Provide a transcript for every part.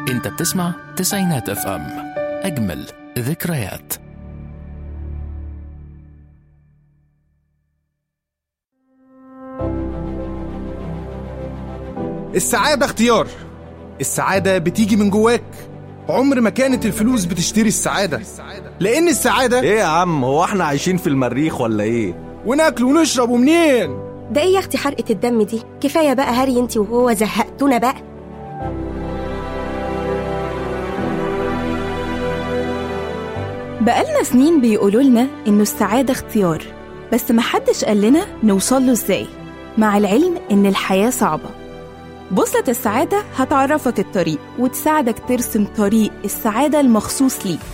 انت بتسمع تسعينات اف ام اجمل ذكريات السعادة اختيار السعادة بتيجي من جواك عمر ما كانت الفلوس بتشتري السعادة لأن السعادة ايه يا عم هو احنا عايشين في المريخ ولا ايه وناكل ونشرب ومنين ده ايه يا اختي حرقة الدم دي كفاية بقى هري انت وهو زهقتونا بقى بقالنا سنين بيقولوا لنا إنه السعادة اختيار بس محدش قال لنا نوصل له إزاي مع العلم إن الحياة صعبة بوصلة السعادة هتعرفك الطريق وتساعدك ترسم طريق السعادة المخصوص ليك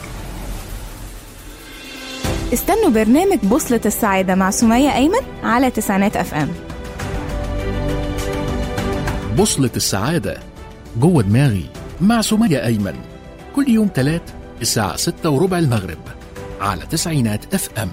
استنوا برنامج بوصلة السعادة مع سمية أيمن على تسعينات أف أم بوصلة السعادة جوه دماغي مع سمية أيمن كل يوم تلات الساعة ستة وربع المغرب على تسعينات اف ام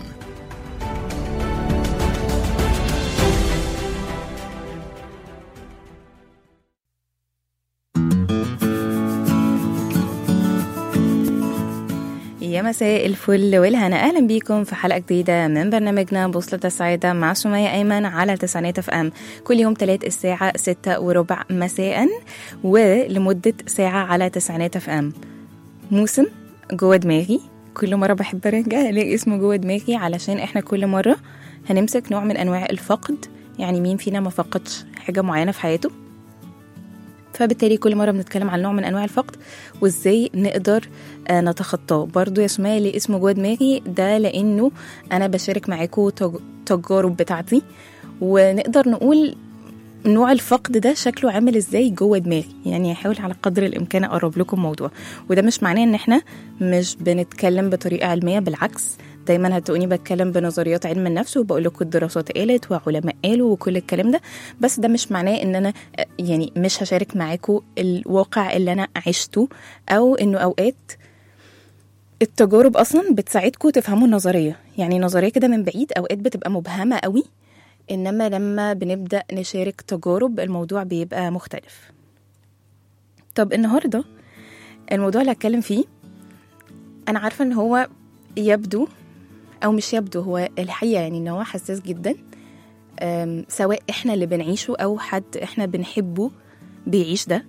يا مساء الفل والهنا اهلا بيكم في حلقه جديده من برنامجنا بوصله السعاده مع سمية ايمن على تسعينات اف ام كل يوم تلات الساعه ستة وربع مساء ولمده ساعه على تسعينات اف ام موسم جوه دماغي كل مره بحب ارجع الاقي اسمه جوه دماغي علشان احنا كل مره هنمسك نوع من انواع الفقد يعني مين فينا ما فقدش حاجه معينه في حياته فبالتالي كل مره بنتكلم عن نوع من انواع الفقد وازاي نقدر آه، نتخطاه برضو يا سمية اللي اسمه جوه دماغي ده لانه انا بشارك معاكم تج- تجارب بتاعتي ونقدر نقول نوع الفقد ده شكله عامل ازاي جوه دماغي يعني هحاول على قدر الامكان اقرب لكم موضوع وده مش معناه ان احنا مش بنتكلم بطريقه علميه بالعكس دايما هتلاقوني بتكلم بنظريات علم النفس وبقول لكم الدراسات قالت وعلماء قالوا وكل الكلام ده بس ده مش معناه ان انا آه، يعني مش هشارك معاكم الواقع اللي انا عشته او انه اوقات التجارب اصلا بتساعدكم تفهموا النظريه يعني نظريه كده من بعيد اوقات بتبقى مبهمه قوي انما لما بنبدا نشارك تجارب الموضوع بيبقى مختلف طب النهارده الموضوع اللي هتكلم فيه انا عارفه ان هو يبدو او مش يبدو هو الحقيقه يعني ان هو حساس جدا أم، سواء احنا اللي بنعيشه او حد احنا بنحبه بيعيش ده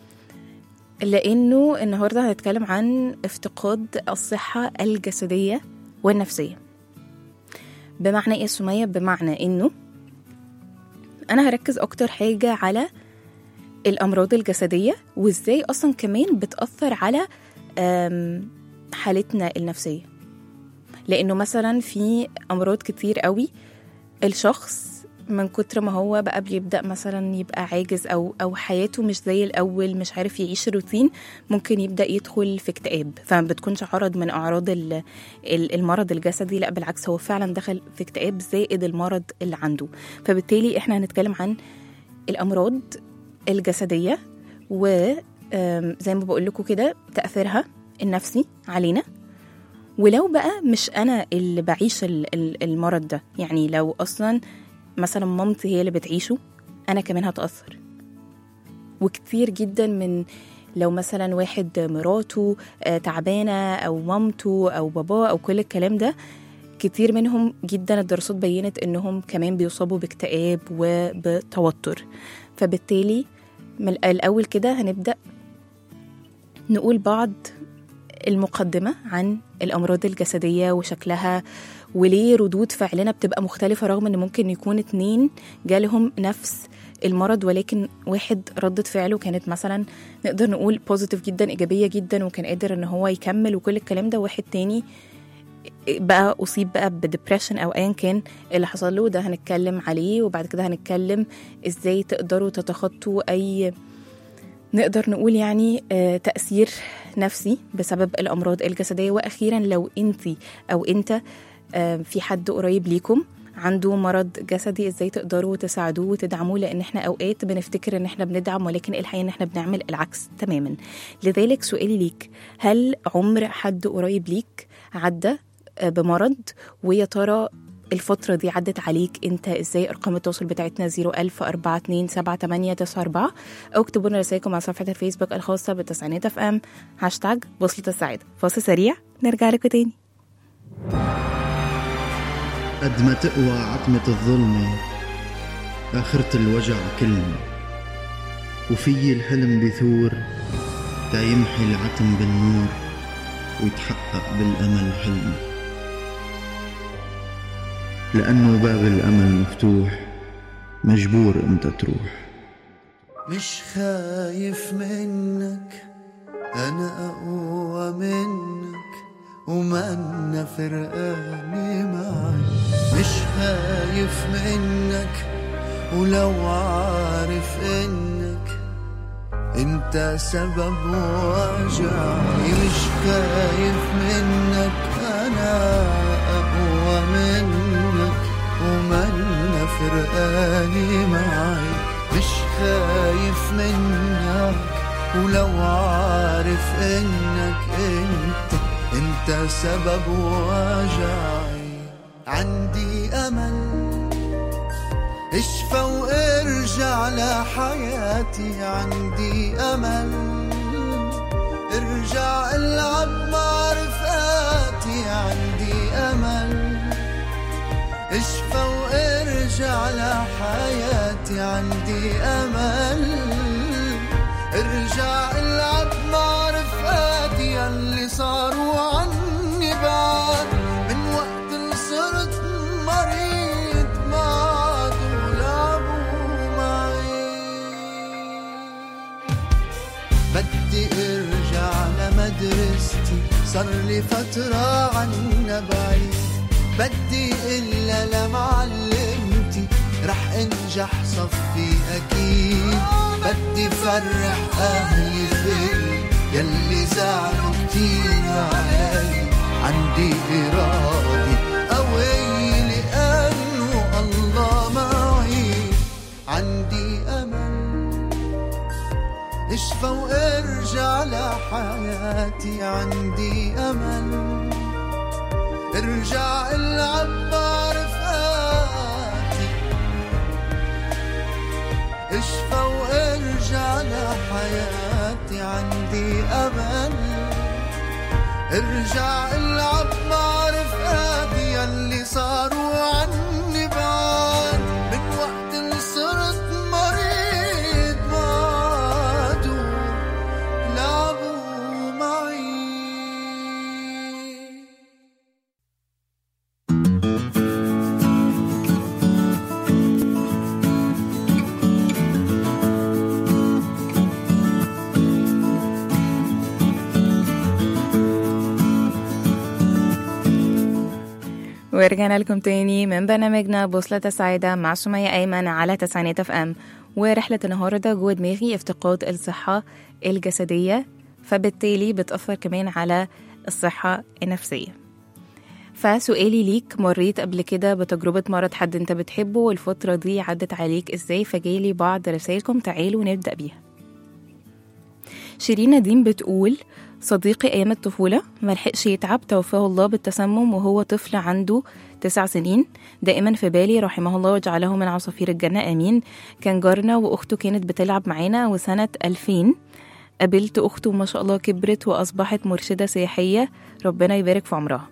لانه النهارده هنتكلم عن افتقاد الصحه الجسديه والنفسيه بمعنى ايه يا سمية بمعنى انه انا هركز اكتر حاجه على الامراض الجسديه وازاي اصلا كمان بتاثر على أم، حالتنا النفسيه لانه مثلا في امراض كتير قوي الشخص من كتر ما هو بقى بيبدا مثلا يبقى عاجز او او حياته مش زي الاول مش عارف يعيش روتين ممكن يبدا يدخل في اكتئاب فما بتكونش عرض من اعراض ال- ال- المرض الجسدي لا بالعكس هو فعلا دخل في اكتئاب زائد المرض اللي عنده فبالتالي احنا هنتكلم عن الامراض الجسديه و آم، زي ما بقول لكم كده تاثيرها النفسي علينا ولو بقى مش انا اللي بعيش ال- ال- المرض ده يعني لو اصلا مثلا مامتي هي اللي بتعيشه انا كمان هتاثر وكتير جدا من لو مثلا واحد مراته آه، تعبانه او مامته او باباه او كل الكلام ده كتير منهم جدا الدراسات بينت انهم كمان بيصابوا باكتئاب وبتوتر فبالتالي من الاول كده هنبدا نقول بعض المقدمة عن الأمراض الجسدية وشكلها وليه ردود فعلنا بتبقى مختلفة رغم إن ممكن يكون اتنين جالهم نفس المرض ولكن واحد ردة فعله كانت مثلا نقدر نقول بوزيتيف جدا إيجابية جدا وكان قادر إن هو يكمل وكل الكلام ده واحد تاني بقى أصيب بقى بديبريشن أو أيا كان اللي حصل له ده هنتكلم عليه وبعد كده هنتكلم إزاي تقدروا تتخطوا أي نقدر نقول يعني آه، تأثير نفسي بسبب الأمراض الجسدية وأخيرا لو أنت أو أنت آه، في حد قريب ليكم عنده مرض جسدي ازاي تقدروا تساعدوه وتدعموه لان احنا اوقات بنفتكر ان احنا بندعم ولكن الحقيقه ان احنا بنعمل العكس تماما لذلك سؤالي ليك هل عمر حد قريب ليك عدى آه، بمرض ويا ترى الفترة دي عدت عليك انت ازاي ارقام التواصل بتاعتنا 01000 427 او اكتبوا لنا رسائلكم على صفحة الفيسبوك الخاصة بتسعينات اف ام هاشتاج بوصلة السعادة فاصل سريع نرجع لكم تاني قد ما تقوى عتمة الظلمة آخرة الوجع كلمة وفي الحلم بثور تيمحي العتم بالنور ويتحقق بالأمل حلمي لأنه باب الأمل مفتوح مجبور أنت تروح مش خايف منك أنا أقوى منك ومنا فرقاني معك مش خايف منك ولو عارف إنك انت سبب وجعي مش خايف منك أنا أقوى منك ومنا فرقاني معي مش خايف منك ولو عارف انك انت انت سبب وجعي عندي امل اشفى وارجع لحياتي عندي امل ارجع العب مع رفقاتي عندي امل اشفى وارجع لحياتي عندي امل ارجع العب مع رفقاتي اللي صاروا عني بعد من وقت اللي صرت مريض ما عادوا لعبوا معي بدي ارجع لمدرستي صار لي فترة عنا بعيد بدي إلا لمعلمتي رح انجح صفي أكيد بدي فرح أهلي فيي يلي زعلوا كتير علي عندي إرادة قوية لأنه الله معي عندي أمل اشفى وارجع لحياتي عندي امل ارجع العب مع رفقاتي اشفى وارجع لحياتي عندي امل ارجع العب مع رفقاتي يلي صاروا عني بعد من وقت اللي صرت مريض ما عادوا لعبوا معي ورجعنا لكم تاني من برنامجنا بوصلة السعادة مع سمية أيمن على تسعينات اف ام ورحلة النهاردة جوه دماغي افتقاد الصحة الجسدية فبالتالي بتأثر كمان على الصحة النفسية فسؤالي ليك مريت قبل كده بتجربة مرض حد انت بتحبه والفترة دي عدت عليك ازاي فجالي بعض رسائلكم تعالوا نبدأ بيها شيرين نديم بتقول صديقي أيام الطفولة ملحقش يتعب توفاه الله بالتسمم وهو طفل عنده تسع سنين دائما في بالي رحمه الله وجعله من عصافير الجنة آمين كان جارنا وأخته كانت بتلعب معانا وسنة 2000 قابلت أخته ما شاء الله كبرت وأصبحت مرشدة سياحية ربنا يبارك في عمرها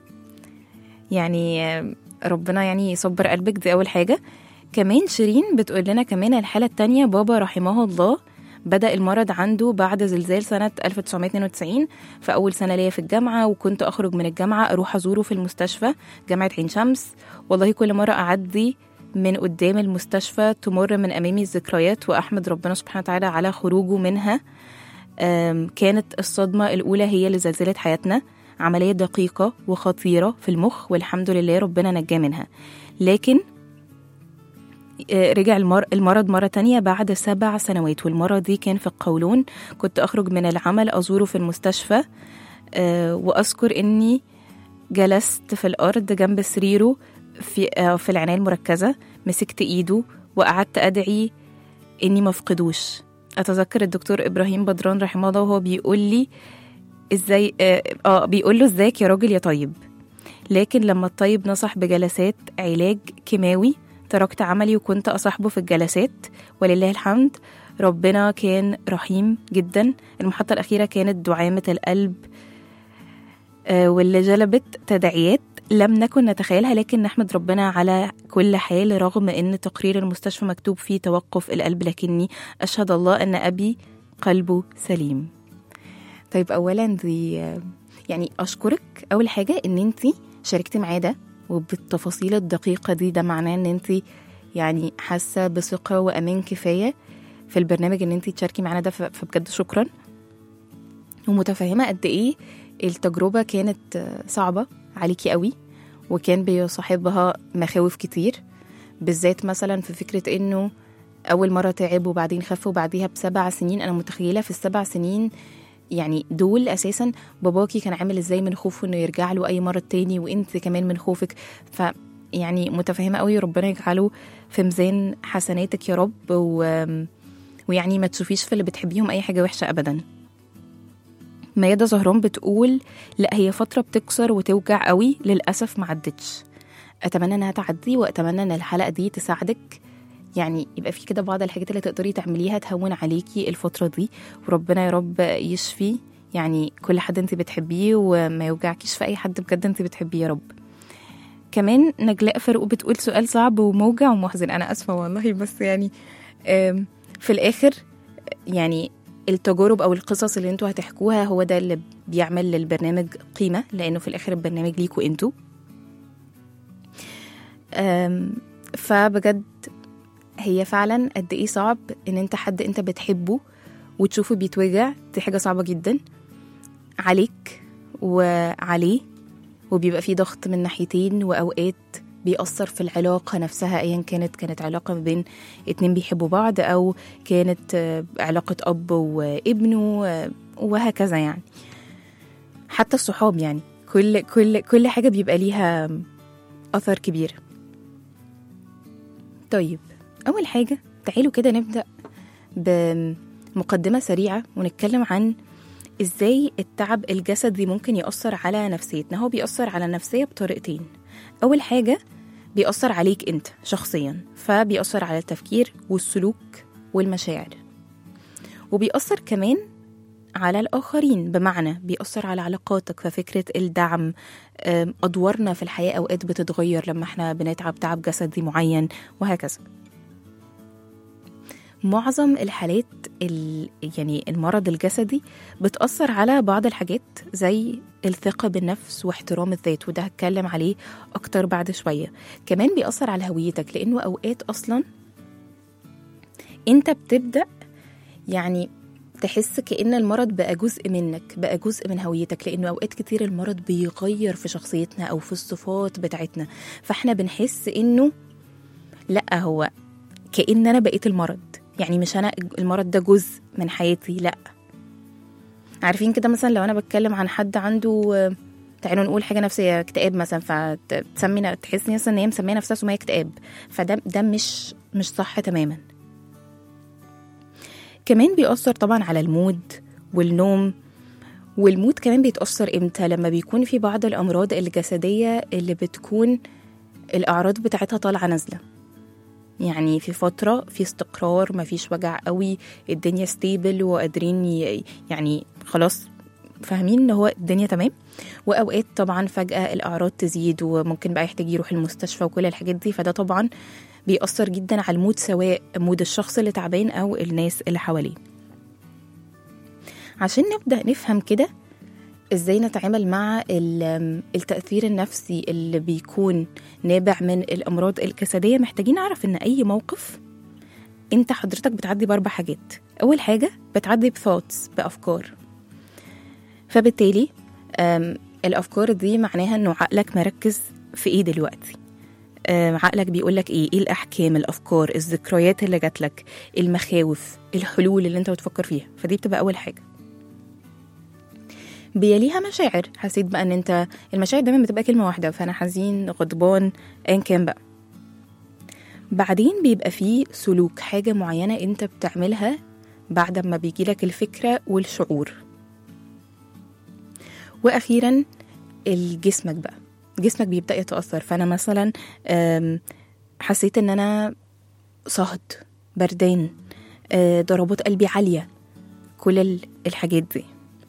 يعني آه، ربنا يعني يصبر قلبك دي أول حاجة كمان شيرين بتقول لنا كمان الحالة التانية بابا رحمه الله بدأ المرض عنده بعد زلزال سنة 1992 في أول سنة ليا في الجامعة وكنت أخرج من الجامعة أروح أزوره في المستشفى جامعة عين شمس والله كل مرة أعدي من قدام المستشفى تمر من أمامي الذكريات وأحمد ربنا سبحانه وتعالى على خروجه منها أم، كانت الصدمة الأولى هي اللي زلزلت حياتنا عملية دقيقة وخطيرة في المخ والحمد لله ربنا نجاه منها لكن آه، رجع المر... المرض مرة تانية بعد سبع سنوات والمرض دي كان في القولون كنت أخرج من العمل أزوره في المستشفى آه، وأذكر إني جلست في الأرض جنب سريره في, آه، في العناية المركزة مسكت إيده وقعدت أدعي إني مفقدوش أتذكر الدكتور إبراهيم بدران رحمه الله وهو بيقول لي إزاي آه, آه بيقول له إزيك يا راجل يا طيب لكن لما الطيب نصح بجلسات علاج كيماوي تركت عملي وكنت أصاحبه في الجلسات ولله الحمد ربنا كان رحيم جدا المحطة الأخيرة كانت دعامة القلب آه، واللي جلبت تداعيات لم نكن نتخيلها لكن نحمد ربنا على كل حال رغم ان تقرير المستشفى مكتوب فيه توقف القلب لكني اشهد الله ان ابي قلبه سليم طيب اولا دي يعني اشكرك اول حاجه ان انت شاركتي معاه ده وبالتفاصيل الدقيقه دي ده معناه ان انت يعني حاسه بثقه وامان كفايه في البرنامج ان انت تشاركي معانا ده ف- فبجد شكرا ومتفهمه قد ايه التجربه كانت آه، صعبه عليكي قوي وكان بيصاحبها مخاوف كتير بالذات مثلا في فكره انه اول مره تعب وبعدين خف وبعديها بسبع سنين انا متخيله في السبع سنين يعني دول اساسا باباكي كان عامل ازاي من خوفه انه يرجع له اي مره تاني وانت كمان من خوفك ف يعني متفهمه قوي ربنا يجعله في ميزان حسناتك يا رب و... ويعني ما تشوفيش في اللي بتحبيهم اي حاجه وحشه ابدا ميادة زهران بتقول لا هي فترة بتكسر وتوجع قوي للأسف ما عدتش أتمنى إنها تعدي وأتمنى إن الحلقة دي تساعدك يعني يبقى في كده بعض الحاجات اللي تقدري تعمليها تهون عليكي الفترة دي وربنا يا رب يشفي يعني كل حد انت بتحبيه وما يوجعكيش في أي حد بجد انت بتحبيه يا رب كمان نجلاء فاروق بتقول سؤال صعب وموجع ومحزن أنا آسفة والله بس يعني آم، في الآخر يعني التجارب او القصص اللي انتوا هتحكوها هو ده اللي بيعمل للبرنامج قيمه لانه في الاخر البرنامج ليكوا انتوا أم، فبجد هي فعلا قد ايه صعب ان انت حد انت بتحبه وتشوفه بيتوجع دي حاجه صعبه جدا عليك وعليه وبيبقى في ضغط من ناحيتين واوقات بيأثر في العلاقة نفسها أيا كانت كانت علاقة ما بين اتنين بيحبوا بعض أو كانت آه، علاقة أب وابنه آه، وهكذا يعني حتى الصحاب يعني كل كل كل حاجة بيبقى ليها أثر كبير طيب أول حاجة تعالوا كده نبدأ بمقدمة سريعة ونتكلم عن ازاي التعب الجسدي ممكن يأثر على نفسيتنا هو بيأثر على النفسية بطريقتين أول حاجة بيأثر عليك أنت شخصيا فبيأثر على التفكير والسلوك والمشاعر وبيأثر كمان على الآخرين بمعنى بيأثر على علاقاتك ففكرة الدعم أم، أدوارنا في الحياة أوقات بتتغير لما احنا بنتعب تعب جسدي معين وهكذا معظم الحالات ال... يعني المرض الجسدي بتأثر على بعض الحاجات زي الثقة بالنفس واحترام الذات وده هتكلم عليه أكتر بعد شوية كمان بيأثر على هويتك لأنه أوقات أصلا أنت بتبدأ يعني تحس كأن المرض بقى جزء منك بقى جزء من هويتك لأنه أوقات كتير المرض بيغير في شخصيتنا أو في الصفات بتاعتنا فاحنا بنحس إنه لأ هو كأن أنا بقيت المرض يعني مش أنا المرض ده جزء من حياتي لأ عارفين كده مثلا لو أنا بتكلم عن حد عنده آه، تعالوا نقول حاجة نفسية اكتئاب مثلا فتسمي تحس مثلا ان هي مسمية نفسها سمية اكتئاب فده ده مش مش صح تماما كمان بيأثر طبعا على المود والنوم والمود كمان بيتأثر امتى لما بيكون في بعض الأمراض الجسدية اللي بتكون الأعراض بتاعتها طالعة نازلة يعني في فترة في استقرار مفيش وجع قوي الدنيا ستيبل وقادرين ي- يعني خلاص فاهمين ان هو الدنيا تمام واوقات طبعا فجأة الاعراض تزيد وممكن بقى يحتاج يروح المستشفى وكل الحاجات دي فده طبعا بيأثر جدا على المود سواء مود الشخص اللي تعبان او الناس اللي حواليه عشان نبدأ نفهم كده ازاي نتعامل مع ال- التأثير النفسي اللي بيكون نابع من الأمراض الجسدية محتاجين نعرف إن أي موقف أنت حضرتك بتعدي بأربع حاجات أول حاجة بتعدي بثوتس بأفكار فبالتالي أم، الأفكار دي معناها إنه عقلك مركز في إيه دلوقتي أم، عقلك بيقولك إيه إيه الأحكام الأفكار الذكريات اللي جاتلك المخاوف الحلول اللي أنت بتفكر فيها فدي بتبقى أول حاجة بيليها مشاعر حسيت بقى ان انت المشاعر دايما بتبقى كلمه واحده فانا حزين غضبان ايا كان بقى بعدين بيبقى فيه سلوك حاجه معينه انت بتعملها بعد ما بيجيلك الفكره والشعور واخيرا الجسمك بقى جسمك بيبدا يتاثر فانا مثلا آم، حسيت ان انا صهد بردان آه، ضربات قلبي عاليه كل ال- الحاجات دي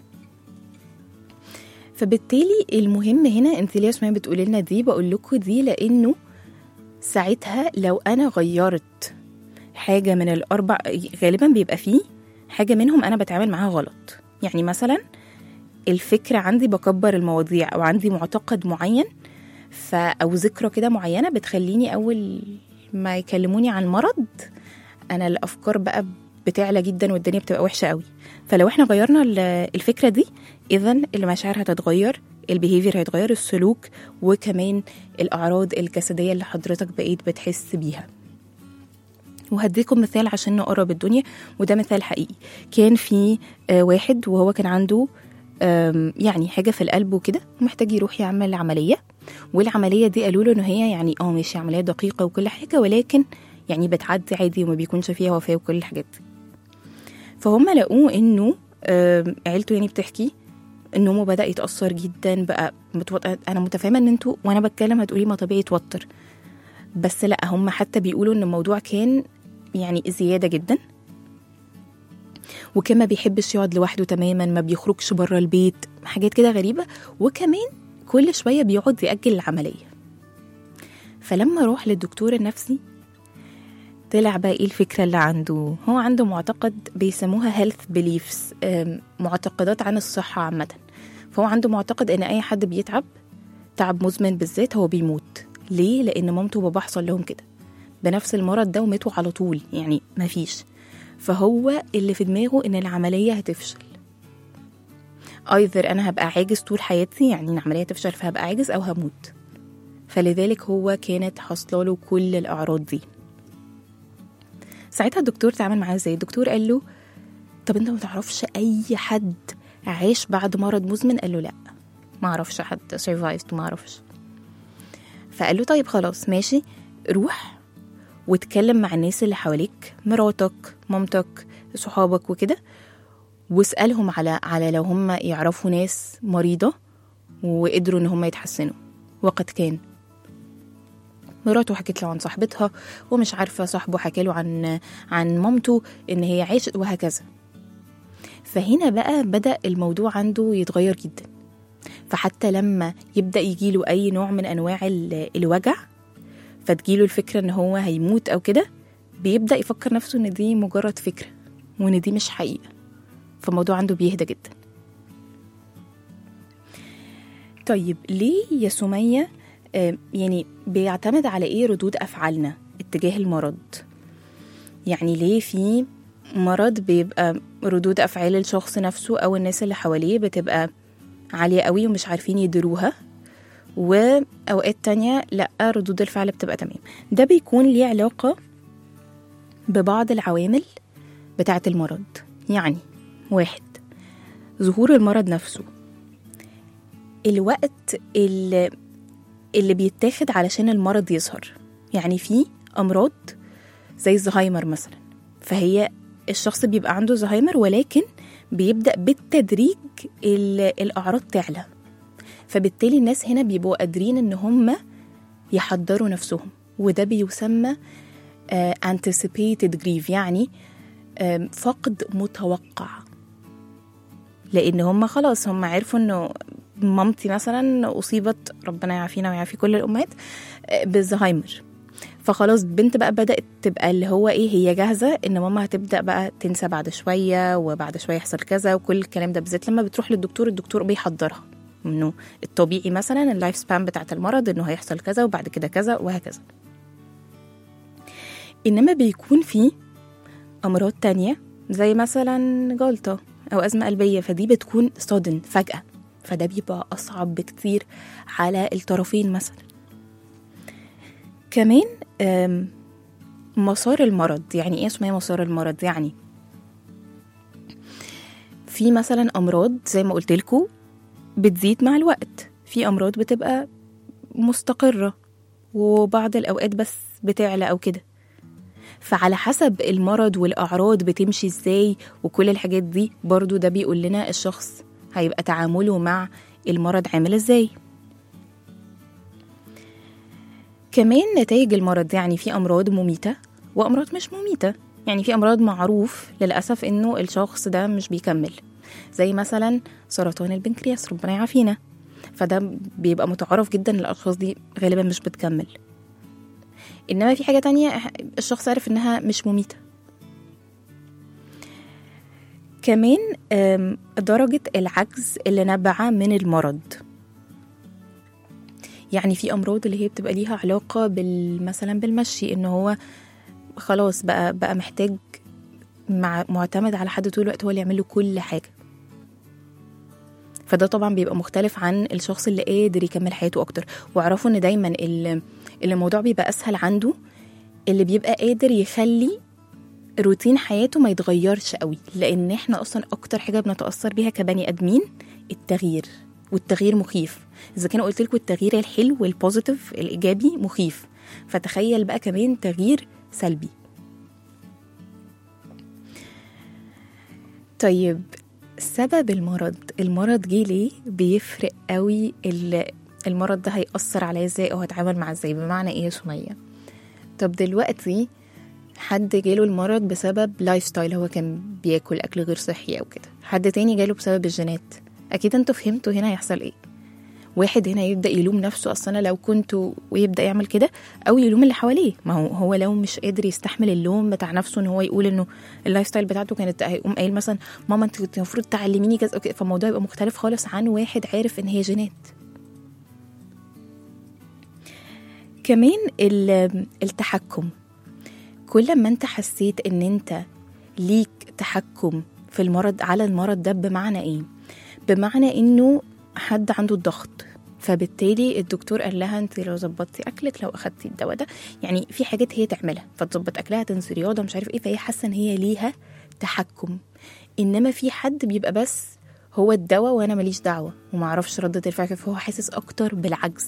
فبالتالي المهم هنا انت ليه اسمها بتقولي لنا دي بقول لكم دي لانه ساعتها لو انا غيرت حاجه من الاربع غالبا بيبقى فيه حاجه منهم انا بتعامل معاها غلط يعني مثلا الفكره عندي بكبر المواضيع او عندي معتقد معين ف او ذكرى كده معينه بتخليني اول ما يكلموني عن مرض انا الافكار بقى بتعلى جدا والدنيا بتبقى وحشه قوي فلو احنا غيرنا ال- الفكره دي اذا المشاعر هتتغير البيهيفير هيتغير السلوك وكمان الاعراض الجسديه اللي حضرتك بقيت بتحس بيها وهديكم مثال عشان نقرب الدنيا وده مثال حقيقي كان في آه، واحد وهو كان عنده آم، يعني حاجه في القلب وكده ومحتاج يروح يعمل عمليه والعمليه دي قالوا له ان هي يعني اه ماشي عمليه دقيقه وكل حاجه ولكن يعني بتعدي عادي وما بيكونش فيها وفاه وكل الحاجات دي فهم لقوه انه آم، عيلته يعني بتحكي ان نومه بدا يتاثر جدا بقى متوت... انا متفاهمه ان انتوا وانا بتكلم هتقولي ما طبيعي يتوتر بس لا هم حتى بيقولوا ان الموضوع كان يعني زياده جدا وكان ما بيحبش يقعد لوحده تماما ما بيخرجش بره البيت حاجات كده غريبه وكمان كل شويه بيقعد ياجل العمليه فلما روح للدكتور النفسي طلع بقى ايه الفكره اللي عنده هو عنده معتقد بيسموها health beliefs آم، معتقدات عن الصحه عامه فهو عنده معتقد ان اي حد بيتعب تعب مزمن بالذات هو بيموت ليه لان مامته وباباه حصل لهم كده بنفس المرض ده وماتوا على طول يعني مفيش فهو اللي في دماغه ان العمليه هتفشل ايذر انا هبقى عاجز طول حياتي يعني العمليه تفشل فهبقى عاجز او هموت فلذلك هو كانت حاصله له كل الاعراض دي ساعتها الدكتور تعامل معاه ازاي الدكتور قال له طب انت ما تعرفش اي حد عاش بعد مرض مزمن قال له لا ما اعرفش حد survived ما اعرفش فقال له طيب خلاص ماشي روح واتكلم مع الناس اللي حواليك مراتك مامتك صحابك وكده واسألهم على على لو هم يعرفوا ناس مريضة وقدروا ان هم يتحسنوا وقد كان مراته حكت له عن صاحبتها ومش عارفة صاحبه حكى له عن عن مامته ان هي عاشت وهكذا فهنا بقى بدأ الموضوع عنده يتغير جدا فحتى لما يبدأ يجيله أي نوع من أنواع ال- الوجع فتجيله الفكرة إن هو هيموت أو كده بيبدأ يفكر نفسه إن دي مجرد فكرة وإن دي مش حقيقة فالموضوع عنده بيهدى جدا طيب ليه يا سمية آه، يعني بيعتمد على إيه ردود أفعالنا اتجاه المرض يعني ليه في مرض بيبقى ردود أفعال الشخص نفسه أو الناس اللي حواليه بتبقى عالية قوي ومش عارفين يديروها وأوقات تانية لأ ردود الفعل بتبقى تمام ده بيكون ليه علاقة ببعض العوامل بتاعة المرض يعني واحد ظهور المرض نفسه الوقت اللي, اللي بيتاخد علشان المرض يظهر يعني في أمراض زي الزهايمر مثلا فهي الشخص بيبقى عنده زهايمر ولكن بيبدأ بالتدريج ال- الأعراض تعلى فبالتالي الناس هنا بيبقوا قادرين إن هم يحضروا نفسهم وده بيسمى آه، anticipated grief يعني آم، فقد متوقع لأن هم خلاص هم عرفوا إنه مامتي مثلا أصيبت ربنا يعافينا ويعافي كل الأمهات آه، بالزهايمر فخلاص بنت بقى بدأت تبقى اللي هو ايه هي جاهزة ان ماما هتبدأ بقى تنسى بعد شوية وبعد شوية يحصل كذا وكل الكلام ده بالذات لما بتروح للدكتور الدكتور بيحضرها انه الطبيعي مثلا اللايف سبان بتاعت المرض انه هيحصل كذا وبعد كده كذا وهكذا انما بيكون في امراض تانية زي مثلا جلطة او ازمة قلبية فدي بتكون صدن فجأة فده بيبقى اصعب بكتير على الطرفين مثلا كمان آم، مسار المرض يعني ايه اسمها مسار المرض يعني في مثلا امراض زي ما قلت لكم بتزيد مع الوقت في امراض بتبقى مستقره وبعض الاوقات بس بتعلى او كده فعلى حسب المرض والاعراض بتمشي ازاي وكل الحاجات دي برضو ده بيقول لنا الشخص هيبقى تعامله مع المرض عامل ازاي كمان نتائج المرض يعني في أمراض مميتة وأمراض مش مميتة يعني في أمراض معروف للأسف إنه الشخص ده مش بيكمل زي مثلا سرطان البنكرياس ربنا يعافينا فده بيبقى متعارف جدا إن الأشخاص دي غالبا مش بتكمل إنما في حاجة تانية إح- الشخص عارف إنها مش مميتة كمان آم، درجة العجز اللي نبع من المرض يعني في أمراض اللي هي بتبقى ليها علاقة بال مثلا بالمشي إن هو خلاص بقى بقى محتاج مع معتمد على حد طول الوقت هو اللي يعمل له كل حاجة فده طبعا بيبقى مختلف عن الشخص اللي قادر يكمل حياته أكتر واعرفوا إن دايما اللي اللي الموضوع بيبقى أسهل عنده اللي بيبقى قادر يخلي روتين حياته ما يتغيرش قوي لان احنا اصلا اكتر حاجه بنتاثر بيها كبني ادمين التغيير والتغيير مخيف اذا كان قلت لكم التغيير الحلو والبوزيتيف الايجابي مخيف فتخيل بقى كمان تغيير سلبي طيب سبب المرض المرض جه ليه بيفرق قوي ال- المرض ده هيأثر عليا ازاي او هتعامل معاه ازاي بمعنى ايه يا سمية طب دلوقتي حد جاله المرض بسبب لايف ستايل هو كان بياكل اكل غير صحي او كده حد تاني جاله بسبب الجينات اكيد انتوا فهمتوا هنا هيحصل ايه واحد هنا يبدا يلوم نفسه اصل انا لو كنت ويبدا يعمل كده او يلوم اللي حواليه ما هو هو لو مش قادر يستحمل اللوم بتاع نفسه ان هو يقول انه اللايف ستايل بتاعته كانت هيقوم قايل مثلا ماما انت كنت المفروض تعلميني كذا أو كده، فالموضوع يبقى مختلف خالص عن واحد عارف ان هي جينات كمان ال- التحكم كل ما انت حسيت ان انت ليك تحكم في المرض على المرض ده بمعنى ايه بمعنى انه حد عنده الضغط فبالتالي الدكتور قال لها انت لو ظبطتي اكلك لو اخدتي الدواء ده يعني في حاجات هي تعملها فتظبط اكلها تنسي رياضه مش عارف ايه فهي حاسه ان هي ليها تحكم انما في حد بيبقى بس هو الدواء وانا ماليش دعوه وما اعرفش رده الفعل كيف فهو حاسس اكتر بالعجز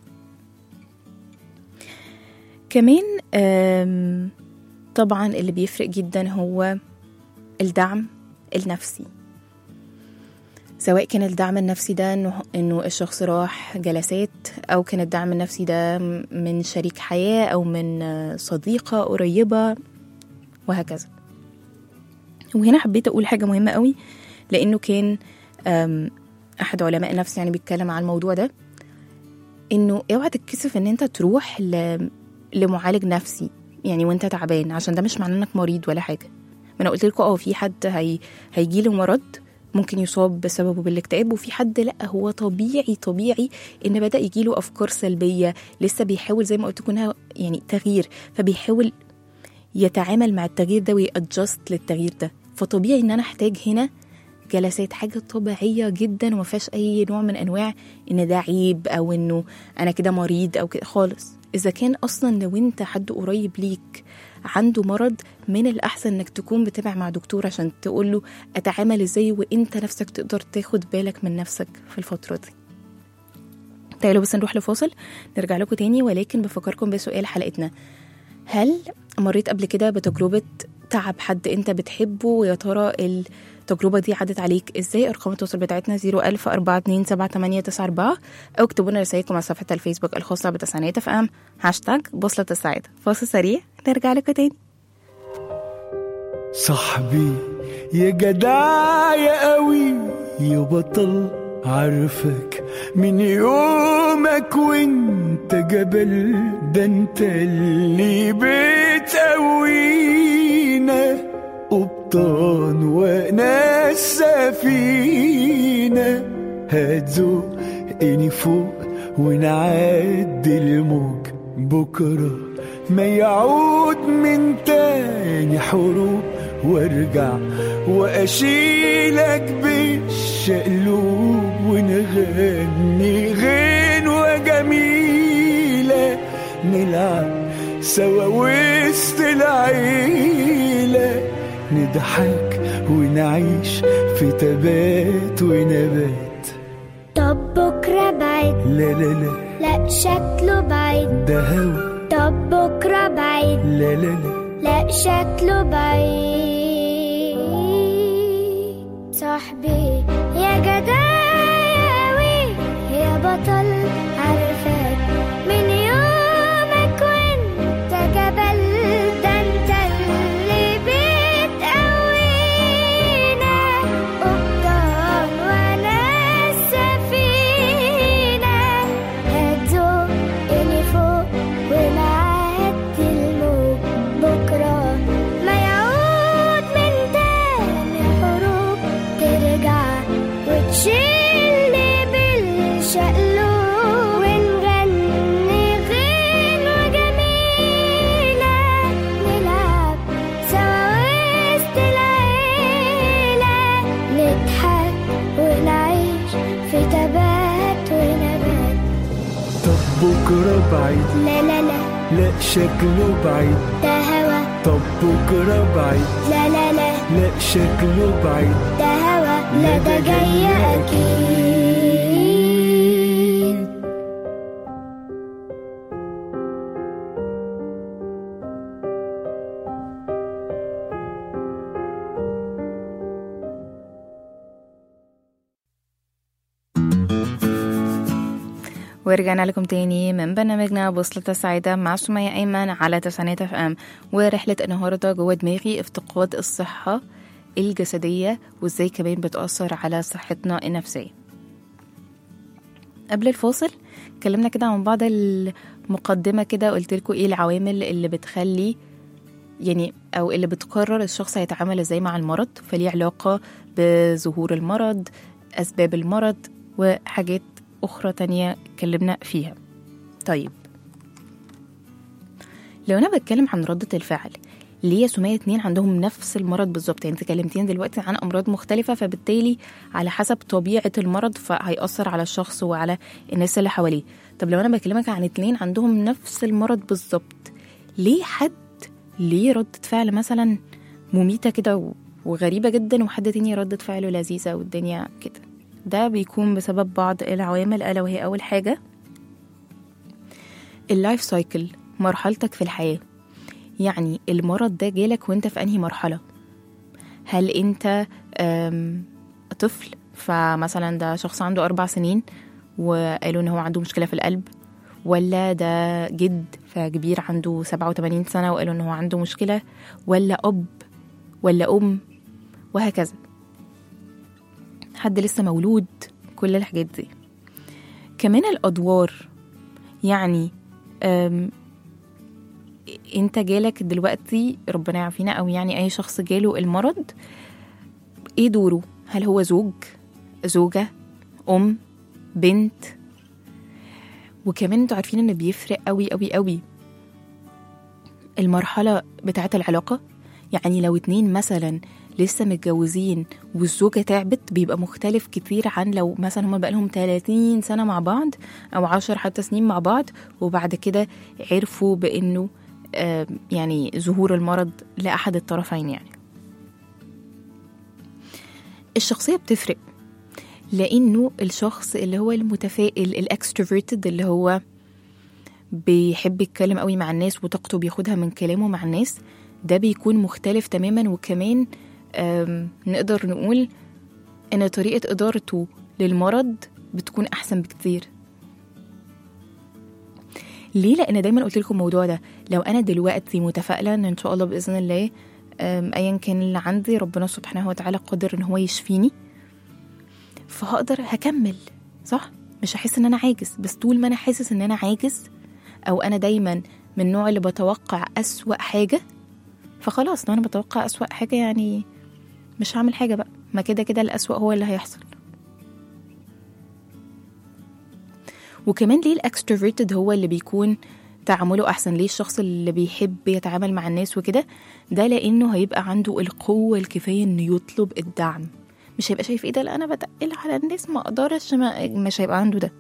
كمان آم، طبعا اللي بيفرق جدا هو الدعم النفسي سواء كان الدعم النفسي ده انه انه الشخص راح جلسات او كان الدعم النفسي ده من شريك حياه او من صديقه قريبه وهكذا وهنا حبيت اقول حاجه مهمه قوي لانه كان أم، احد علماء النفس يعني بيتكلم على الموضوع ده انه اوعى تتكسف ان انت تروح ل... لمعالج نفسي يعني وانت تعبان عشان ده مش معناه انك مريض ولا حاجه ما انا قلت لكم اه في حد هي... هيجي له مرض ممكن يصاب بسببه بالاكتئاب وفي حد لا هو طبيعي طبيعي ان بدا يجي له افكار سلبيه لسه بيحاول زي ما قلت لكم انها يعني تغيير فبيحاول يتعامل مع التغيير ده ويأدجست للتغيير ده فطبيعي ان انا احتاج هنا جلسات حاجة طبيعية جدا وما فيهاش أي نوع من أنواع إن ده عيب أو إنه أنا كده مريض أو كده خالص إذا كان أصلا لو أنت حد قريب ليك عنده مرض من الأحسن إنك تكون بتابع مع دكتور عشان تقول له أتعامل إزاي وأنت نفسك تقدر تاخد بالك من نفسك في الفترة دي تعالوا بس نروح لفاصل نرجع لكم تاني ولكن بفكركم بسؤال حلقتنا هل مريت قبل كده بتجربة تعب حد انت بتحبه ويا ترى التجربة دي عدت عليك ازاي ارقام التواصل بتاعتنا 01000 427 او اكتبوا لنا رسائلكم على صفحة الفيسبوك الخاصة بتسعينات اف ام هاشتاج بوصلة السعادة فاصل سريع نرجع لكم تاني صاحبي يا جدع يا قوي يا بطل عارفك من يومك وانت جبل ده انت اللي بتقوينا قبطان وانا السفينة هتزقني فوق ونعدي الموج بكرة ما يعود من تاني حروب وارجع واشيلك بالشقلوب ونغني غنوة جميلة نلعب سوا وسط العيلة نضحك ونعيش في تبات ونبات طب بكرة بعيد لا لا لا لا شكله بعيد ده هوا طب بكرة بعيد لا لا لا لا شكله بعيد صاحبي يا جداوي يا بطل عارفك من يومك بكرة بعيد لا لا لا لا شكله بعيد ده هوا طب بكرة بعيد لا لا لا لا شكله بعيد ده هوا لا ده جاي أكيد ورجعنا لكم تاني من برنامجنا بوصلة السعيدة مع سمية أيمن على تسعينات اف ام ورحلة النهاردة جوه دماغي افتقاد الصحة الجسدية وازاي كمان بتأثر على صحتنا النفسية قبل الفاصل اتكلمنا كده عن بعض المقدمة كده قلت لكم ايه العوامل اللي بتخلي يعني او اللي بتقرر الشخص هيتعامل ازاي مع المرض فليه علاقة بظهور المرض اسباب المرض وحاجات اخرى تانية اتكلمنا فيها طيب لو انا بتكلم عن ردة الفعل ليه يا سمية اتنين عندهم نفس المرض بالظبط يعني انت كلمتين دلوقتي عن امراض مختلفة فبالتالي على حسب طبيعة المرض فهيأثر على الشخص وعلى الناس اللي حواليه طب لو انا بكلمك عن اتنين عندهم نفس المرض بالظبط ليه حد ليه ردة فعل مثلا مميتة كده و- وغريبة جدا وحد تاني ردة فعله لذيذة والدنيا كده ده بيكون بسبب بعض العوامل ألا وهي أول حاجة اللايف سايكل مرحلتك في الحياة يعني المرض ده جالك وانت في أنهي مرحلة هل انت أم، طفل فمثلا ده شخص عنده أربع سنين وقالوا ان هو عنده مشكلة في القلب ولا ده جد فكبير عنده سبعة وتمانين سنة وقالوا ان هو عنده مشكلة ولا أب ولا أم وهكذا حد لسه مولود كل الحاجات دي كمان الأدوار يعني أم انت جالك دلوقتي ربنا يعافينا او يعني اي شخص جاله المرض ايه دوره هل هو زوج زوجة ام بنت وكمان انتوا عارفين ان بيفرق قوي قوي قوي المرحلة بتاعة العلاقة يعني لو اتنين مثلا لسه متجوزين والزوجة تعبت بيبقى مختلف كتير عن لو مثلا هما بقالهم 30 سنة مع بعض أو 10 حتى سنين مع بعض وبعد كده عرفوا بأنه آه، يعني ظهور المرض لأحد الطرفين يعني الشخصية بتفرق لأنه الشخص اللي هو المتفائل الاكستروفيرتد اللي هو بيحب يتكلم قوي مع الناس وطاقته بياخدها من كلامه مع الناس ده بيكون مختلف تماما وكمان آم، نقدر نقول ان طريقة ادارته للمرض بتكون احسن بكتير ليه لان دايما قلت لكم الموضوع ده لو انا دلوقتي متفائله ان ان شاء الله باذن الله آم، ايا كان اللي عندي ربنا سبحانه وتعالى قادر ان هو يشفيني فهقدر هكمل صح مش هحس ان انا عاجز بس طول ما انا حاسس ان انا عاجز او انا دايما من النوع اللي بتوقع اسوأ حاجه فخلاص لو انا بتوقع اسوأ حاجه يعني مش هعمل حاجه بقى ما كده كده الاسوأ هو اللي هيحصل وكمان ليه الاكستروفيرتد هو اللي بيكون تعامله احسن ليه الشخص اللي بيحب يتعامل مع الناس وكده ده لانه هيبقى عنده القوه الكفايه انه يطلب الدعم مش هيبقى شايف ايه ده لا انا بتقل على الناس ما اقدرش ما مش هيبقى عنده ده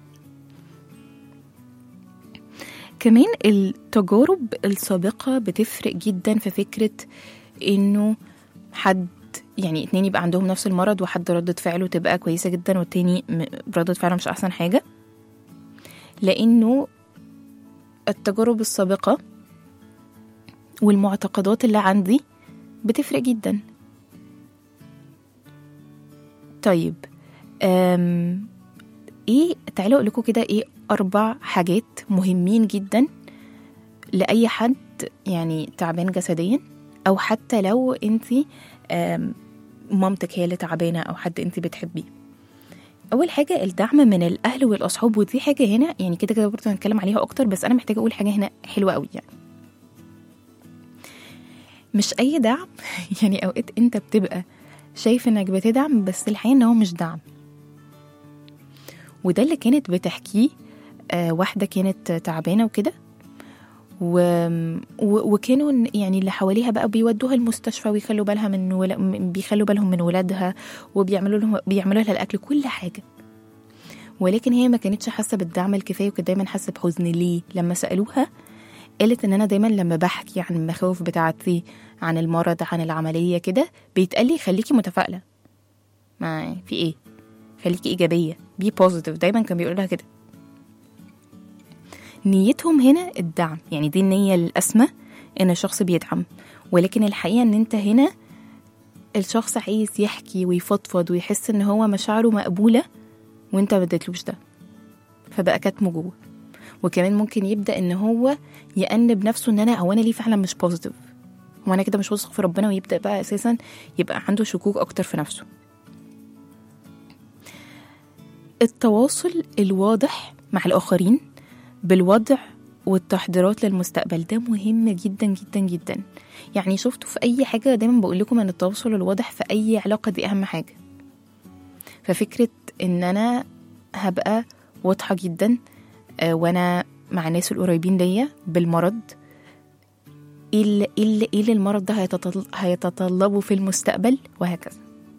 كمان التجارب السابقة بتفرق جدا في فكرة انه حد يعني اتنين يبقى عندهم نفس المرض وحد ردة فعله تبقى كويسة جدا والتاني م- ردة فعله مش أحسن حاجة لأنه التجارب السابقة والمعتقدات اللي عندي بتفرق جدا طيب أم ايه تعالوا اقول لكم كده ايه اربع حاجات مهمين جدا لاي حد يعني تعبان جسديا او حتى لو انت مامتك هي اللي تعبانه او حد انت بتحبيه اول حاجه الدعم من الاهل والاصحاب ودي حاجه هنا يعني كده كده برضه هنتكلم عليها اكتر بس انا محتاجه اقول حاجه هنا حلوه قوي يعني مش اي دعم يعني اوقات انت بتبقى شايف انك بتدعم بس الحقيقه ان هو مش دعم وده اللي كانت بتحكيه آه واحده كانت تعبانه وكده و... و... وكانوا ن- يعني اللي حواليها بقى بيودوها المستشفى ويخلوا بالها من ولا... م- بيخلوا بالهم من ولادها وبيعملوا لهم بيعملوا لها الاكل كل حاجه ولكن هي ما كانتش حاسه بالدعم الكفايه وكانت دايما حاسه بحزن ليه لما سالوها قالت ان انا دايما لما بحكي عن المخاوف بتاعتي عن المرض عن العمليه كده بيتقال لي خليكي متفائله ما في ايه خليكي ايجابيه بي بوزيتيف دايما كان بيقول لها كده نيتهم هنا الدعم يعني دي النيه الاسمى ان الشخص بيدعم ولكن الحقيقه ان انت هنا الشخص عايز يحكي ويفضفض ويحس ان هو مشاعره مقبوله وانت ما اديتلوش ده فبقى كاتمه جوه وكمان ممكن يبدا ان هو يأنب نفسه ان انا هو انا ليه فعلا مش بوزيتيف هو انا كده مش واثق في ربنا ويبدا بقى اساسا يبقى عنده شكوك اكتر في نفسه التواصل الواضح مع الاخرين بالوضع والتحضيرات للمستقبل ده مهم جدا جدا جدا يعني شفتوا في اي حاجه دايما بقول لكم ان التواصل الواضح في اي علاقه دي اهم حاجه ففكره ان انا هبقى واضحه جدا آه، وانا مع الناس القريبين ليا بالمرض ايه اللي ايه اللي, إيه اللي المرض ده هيتطل- هيتطلبه في المستقبل وهكذا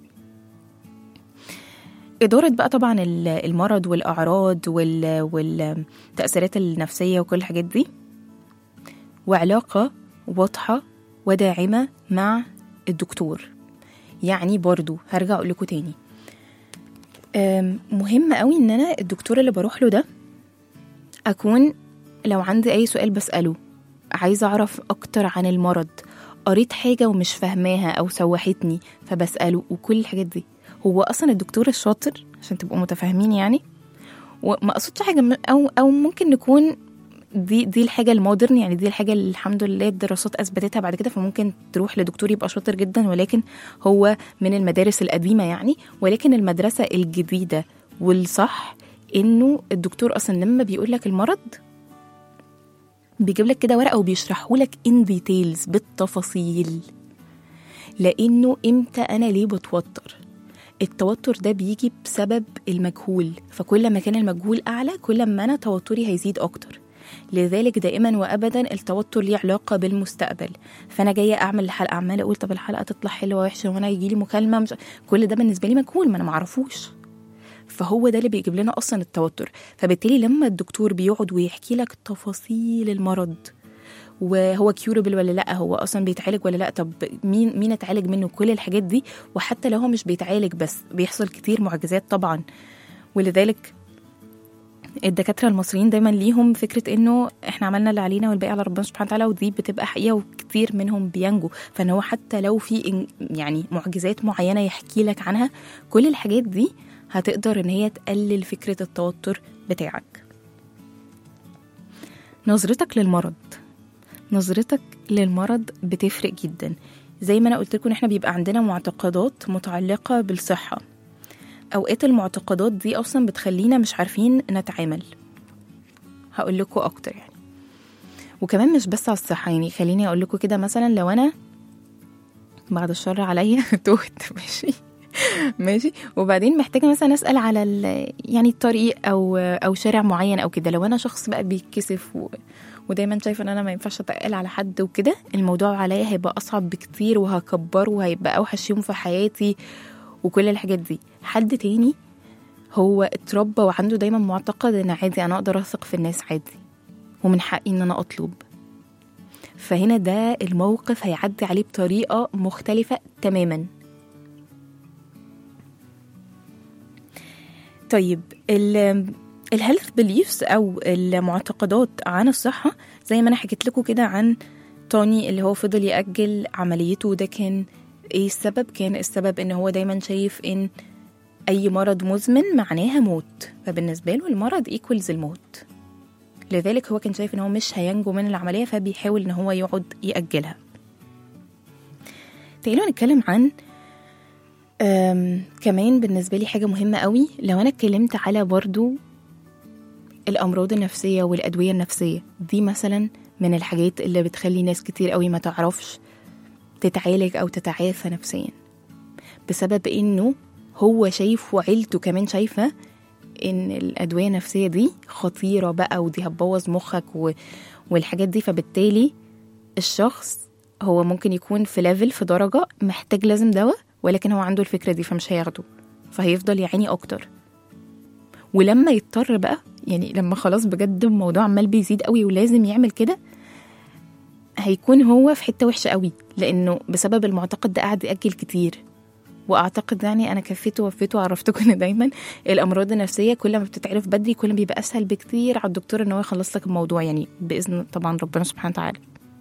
إدارة بقى طبعا ال- المرض والأعراض وال- والتأثيرات النفسية وكل الحاجات دي وعلاقة واضحة وداعمة مع الدكتور يعني برضو هرجع أقول لكم تاني أم، مهم قوي ان انا الدكتور اللي بروح له ده اكون لو عندي اي سؤال بساله عايزه اعرف اكتر عن المرض قريت حاجه ومش فاهماها او سوحتني فبساله وكل الحاجات دي هو اصلا الدكتور الشاطر عشان تبقوا متفاهمين يعني وما اقصدش حاجه م- او او ممكن نكون دي دي الحاجه المودرن يعني دي الحاجه اللي الحمد لله الدراسات اثبتتها بعد كده فممكن تروح لدكتور يبقى شاطر جدا ولكن هو من المدارس القديمه يعني ولكن المدرسه الجديده والصح انه الدكتور اصلا لما بيقول لك المرض بيجيب لك كده ورقه وبيشرحه لك ان ديتيلز بالتفاصيل لانه امتى انا ليه بتوتر التوتر ده بيجي بسبب المجهول فكل ما كان المجهول اعلى كل ما انا توتري هيزيد اكتر لذلك دائما وابدا التوتر ليه علاقه بالمستقبل فانا جايه اعمل الحلقه عماله اقول طب الحلقه تطلع حلوه وحشه وانا يجي لي مكالمه مش كل ده بالنسبه لي مجهول ما انا معرفوش فهو ده اللي بيجيب لنا اصلا التوتر فبالتالي لما الدكتور بيقعد ويحكي لك تفاصيل المرض وهو كيوربل ولا لا هو اصلا بيتعالج ولا لا طب مين مين اتعالج منه كل الحاجات دي وحتى لو هو مش بيتعالج بس بيحصل كتير معجزات طبعا ولذلك الدكاتره المصريين دايما ليهم فكره انه احنا عملنا اللي علينا والباقي على ربنا سبحانه وتعالى ودي بتبقى حقيقه وكتير منهم بينجوا فان هو حتى لو في إن- يعني معجزات معينه يحكي لك عنها كل الحاجات دي هتقدر ان هي تقلل فكره التوتر بتاعك نظرتك للمرض نظرتك للمرض بتفرق جدا زي ما انا قلت لكم احنا بيبقى عندنا معتقدات متعلقه بالصحه اوقات المعتقدات دي اصلا بتخلينا مش عارفين نتعامل هقول لكم اكتر يعني وكمان مش بس على الصحه يعني خليني اقول لكم كده مثلا لو انا بعد الشر عليا تهت ماشي ماشي وبعدين محتاجه مثلا اسال على ال- يعني الطريق او او شارع معين او كده لو انا شخص بقى بيتكسف و... ودايما شايفه ان انا ما ينفعش اتقل على حد وكده الموضوع عليا هيبقى اصعب بكتير وهكبره وهيبقى اوحش يوم في حياتي وكل الحاجات دي حد تاني هو اتربى وعنده دايما معتقد ان عادي انا اقدر اثق في الناس عادي ومن حقي ان انا اطلب فهنا ده الموقف هيعدي عليه بطريقه مختلفه تماما طيب الهيلث بيليفز او المعتقدات عن الصحه زي ما انا حكيت لكم كده عن توني اللي هو فضل ياجل عمليته وده كان ايه السبب كان السبب ان هو دايما شايف ان اي مرض مزمن معناها موت فبالنسبه له المرض ايكوالز الموت لذلك هو كان شايف ان هو مش هينجو من العمليه فبيحاول ان هو يقعد ياجلها تعالوا نتكلم عن أم كمان بالنسبه لي حاجه مهمه قوي لو انا اتكلمت على برضو الامراض النفسيه والادويه النفسيه دي مثلا من الحاجات اللي بتخلي ناس كتير قوي ما تعرفش تتعالج او تتعافى نفسيا بسبب انه هو شايف وعيلته كمان شايفه ان الادويه النفسيه دي خطيره بقى ودي هتبوظ مخك و... والحاجات دي فبالتالي الشخص هو ممكن يكون في ليفل في درجه محتاج لازم دواء ولكن هو عنده الفكره دي فمش هياخده فهيفضل يعاني اكتر ولما يضطر بقى يعني لما خلاص بجد الموضوع عمال بيزيد قوي ولازم يعمل كده هيكون هو في حته وحشه قوي لانه بسبب المعتقد ده قاعد ياجل كتير واعتقد يعني انا كفيت ووفيت وعرفتكم ان دايما الامراض النفسيه كل ما بتتعرف بدري كل ما بيبقى اسهل بكتير على الدكتور ان هو يخلص لك الموضوع يعني باذن طبعا ربنا سبحانه وتعالى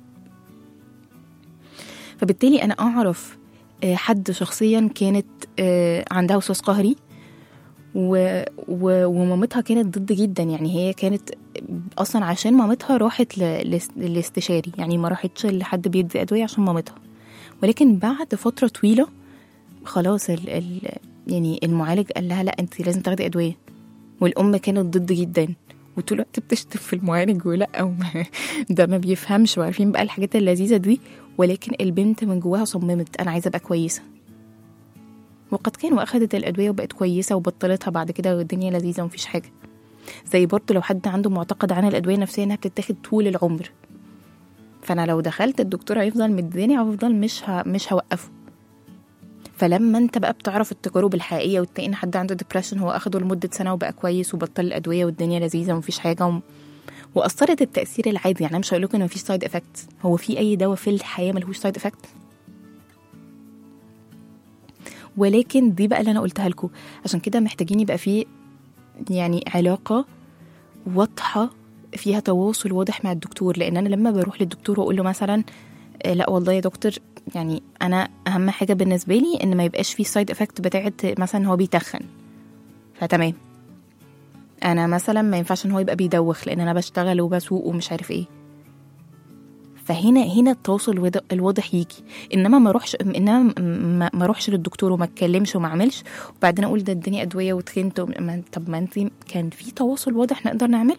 فبالتالي انا اعرف آه، حد شخصيا كانت آه، عندها وسواس قهري و... و... ومامتها كانت ضد جدا يعني هي كانت اصلا عشان مامتها راحت ل... للاس- للاستشاري يعني ما راحتش لحد بيدي ادويه عشان مامتها ولكن بعد فتره طويله خلاص ال... ال... يعني المعالج قال لها لا انت لازم تاخدي ادويه والام كانت ضد جدا وطول الوقت بتشتم في المعالج ولا وما ده ما بيفهمش وعارفين بقى الحاجات اللذيذه دي ولكن البنت من جواها صممت انا عايزه ابقى كويسه وقد كان واخدت الادويه وبقت كويسه وبطلتها بعد كده والدنيا لذيذه ومفيش حاجه زي برضه لو حد عنده معتقد عن الادويه النفسيه انها بتتاخد طول العمر فانا لو دخلت الدكتور هيفضل مديني هفضل مش ه... مش هوقفه فلما انت بقى بتعرف التجارب الحقيقيه وتلاقي ان حد عنده ديبرشن هو اخده لمده سنه وبقى كويس وبطل الادويه والدنيا لذيذه ومفيش حاجه وم... واثرت التاثير العادي يعني انا مش هقول لكم ان مفيش سايد افكت هو في اي دواء في الحياه ملهوش سايد افكت ولكن دي بقى اللي انا قلتها لكم عشان كده محتاجين يبقى في يعني علاقه واضحه فيها تواصل واضح مع الدكتور لان انا لما بروح للدكتور واقول له مثلا آه، لا والله يا دكتور يعني انا اهم حاجه بالنسبه لي ان ما يبقاش في سايد افكت بتاعت مثلا هو بيتخن فتمام انا مثلا ما ينفعش ان هو يبقى بيدوخ لان انا بشتغل وبسوق ومش عارف ايه فهنا هنا التواصل الواضح- الواضح يجي انما ما اروحش انما ما- ما اروحش للدكتور وما اتكلمش وما اعملش وبعدين اقول ده اداني ادويه وتخنت وم- ما- طب ما انت كان في تواصل واضح نقدر نعمله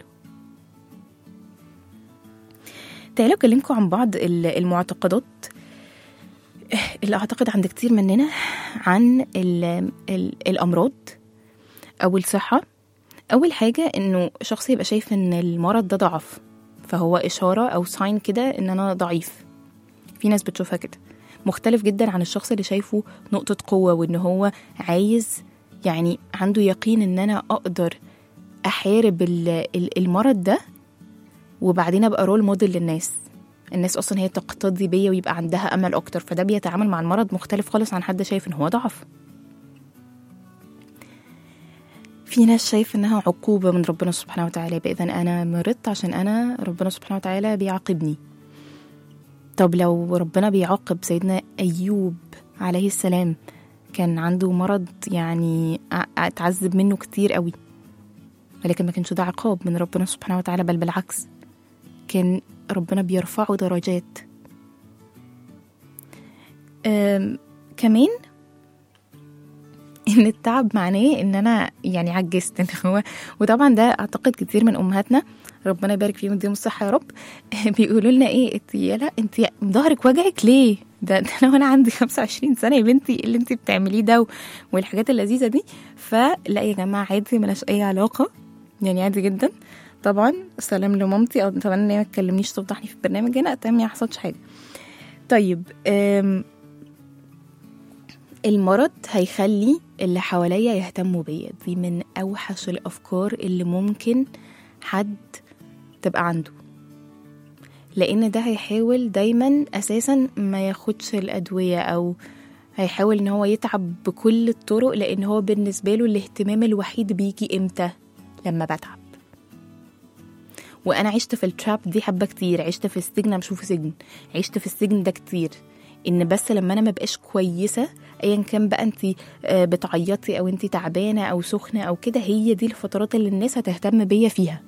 تعالوا اكلمكم عن بعض ال- المعتقدات اللي اعتقد عند كتير مننا عن ال ال الامراض او الصحه اول حاجه انه شخص يبقى شايف ان المرض ده ضعف فهو اشاره او ساين كده ان انا ضعيف في ناس بتشوفها كده مختلف جدا عن الشخص اللي شايفه نقطه قوه وان هو عايز يعني عنده يقين ان انا اقدر احارب ال- ال- المرض ده وبعدين ابقى رول موديل للناس الناس اصلا هي تقتدي بيا ويبقى عندها امل اكتر فده بيتعامل مع المرض مختلف خالص عن حد شايف ان هو ضعف في ناس شايف انها عقوبه من ربنا سبحانه وتعالى يبقى اذا انا مرضت عشان انا ربنا سبحانه وتعالى بيعاقبني طب لو ربنا بيعاقب سيدنا ايوب عليه السلام كان عنده مرض يعني ع- اتعذب منه كتير قوي ولكن ما كانش ده عقاب من ربنا سبحانه وتعالى بل بالعكس كان ربنا بيرفعه درجات أم كمان ان التعب معناه ان انا يعني عجزت ان هو وطبعا ده اعتقد كتير من امهاتنا ربنا يبارك فيهم ويديهم الصحه يا رب بيقولوا لنا ايه انت يا لا انت ظهرك وجعك ليه ده ده انا وانا عندي 25 سنه يا بنتي اللي انت بتعمليه ده و- والحاجات اللذيذه دي فلا يا جماعه عادي ملهاش اي علاقه يعني عادي جدا طبعا سلام لمامتي طبعا ان هي ما تكلمنيش تفضحني في البرنامج هنا تمام ما حصلش حاجه طيب أم المرض هيخلي اللي حواليا يهتموا بيا دي من اوحش الافكار اللي ممكن حد تبقى عنده لان ده هيحاول دايما اساسا ما ياخدش الادويه او هيحاول ان هو يتعب بكل الطرق لان هو بالنسبه له الاهتمام الوحيد بيجي امتى لما بتعب وانا عشت في التراب دي حبه كتير عشت في السجن انا بشوفه سجن عشت في السجن ده كتير ان بس لما انا مبقاش كويسه ايا كان بقى انت بتعيطي او انت تعبانه او سخنه او كده هي دي الفترات اللي الناس هتهتم بيا فيها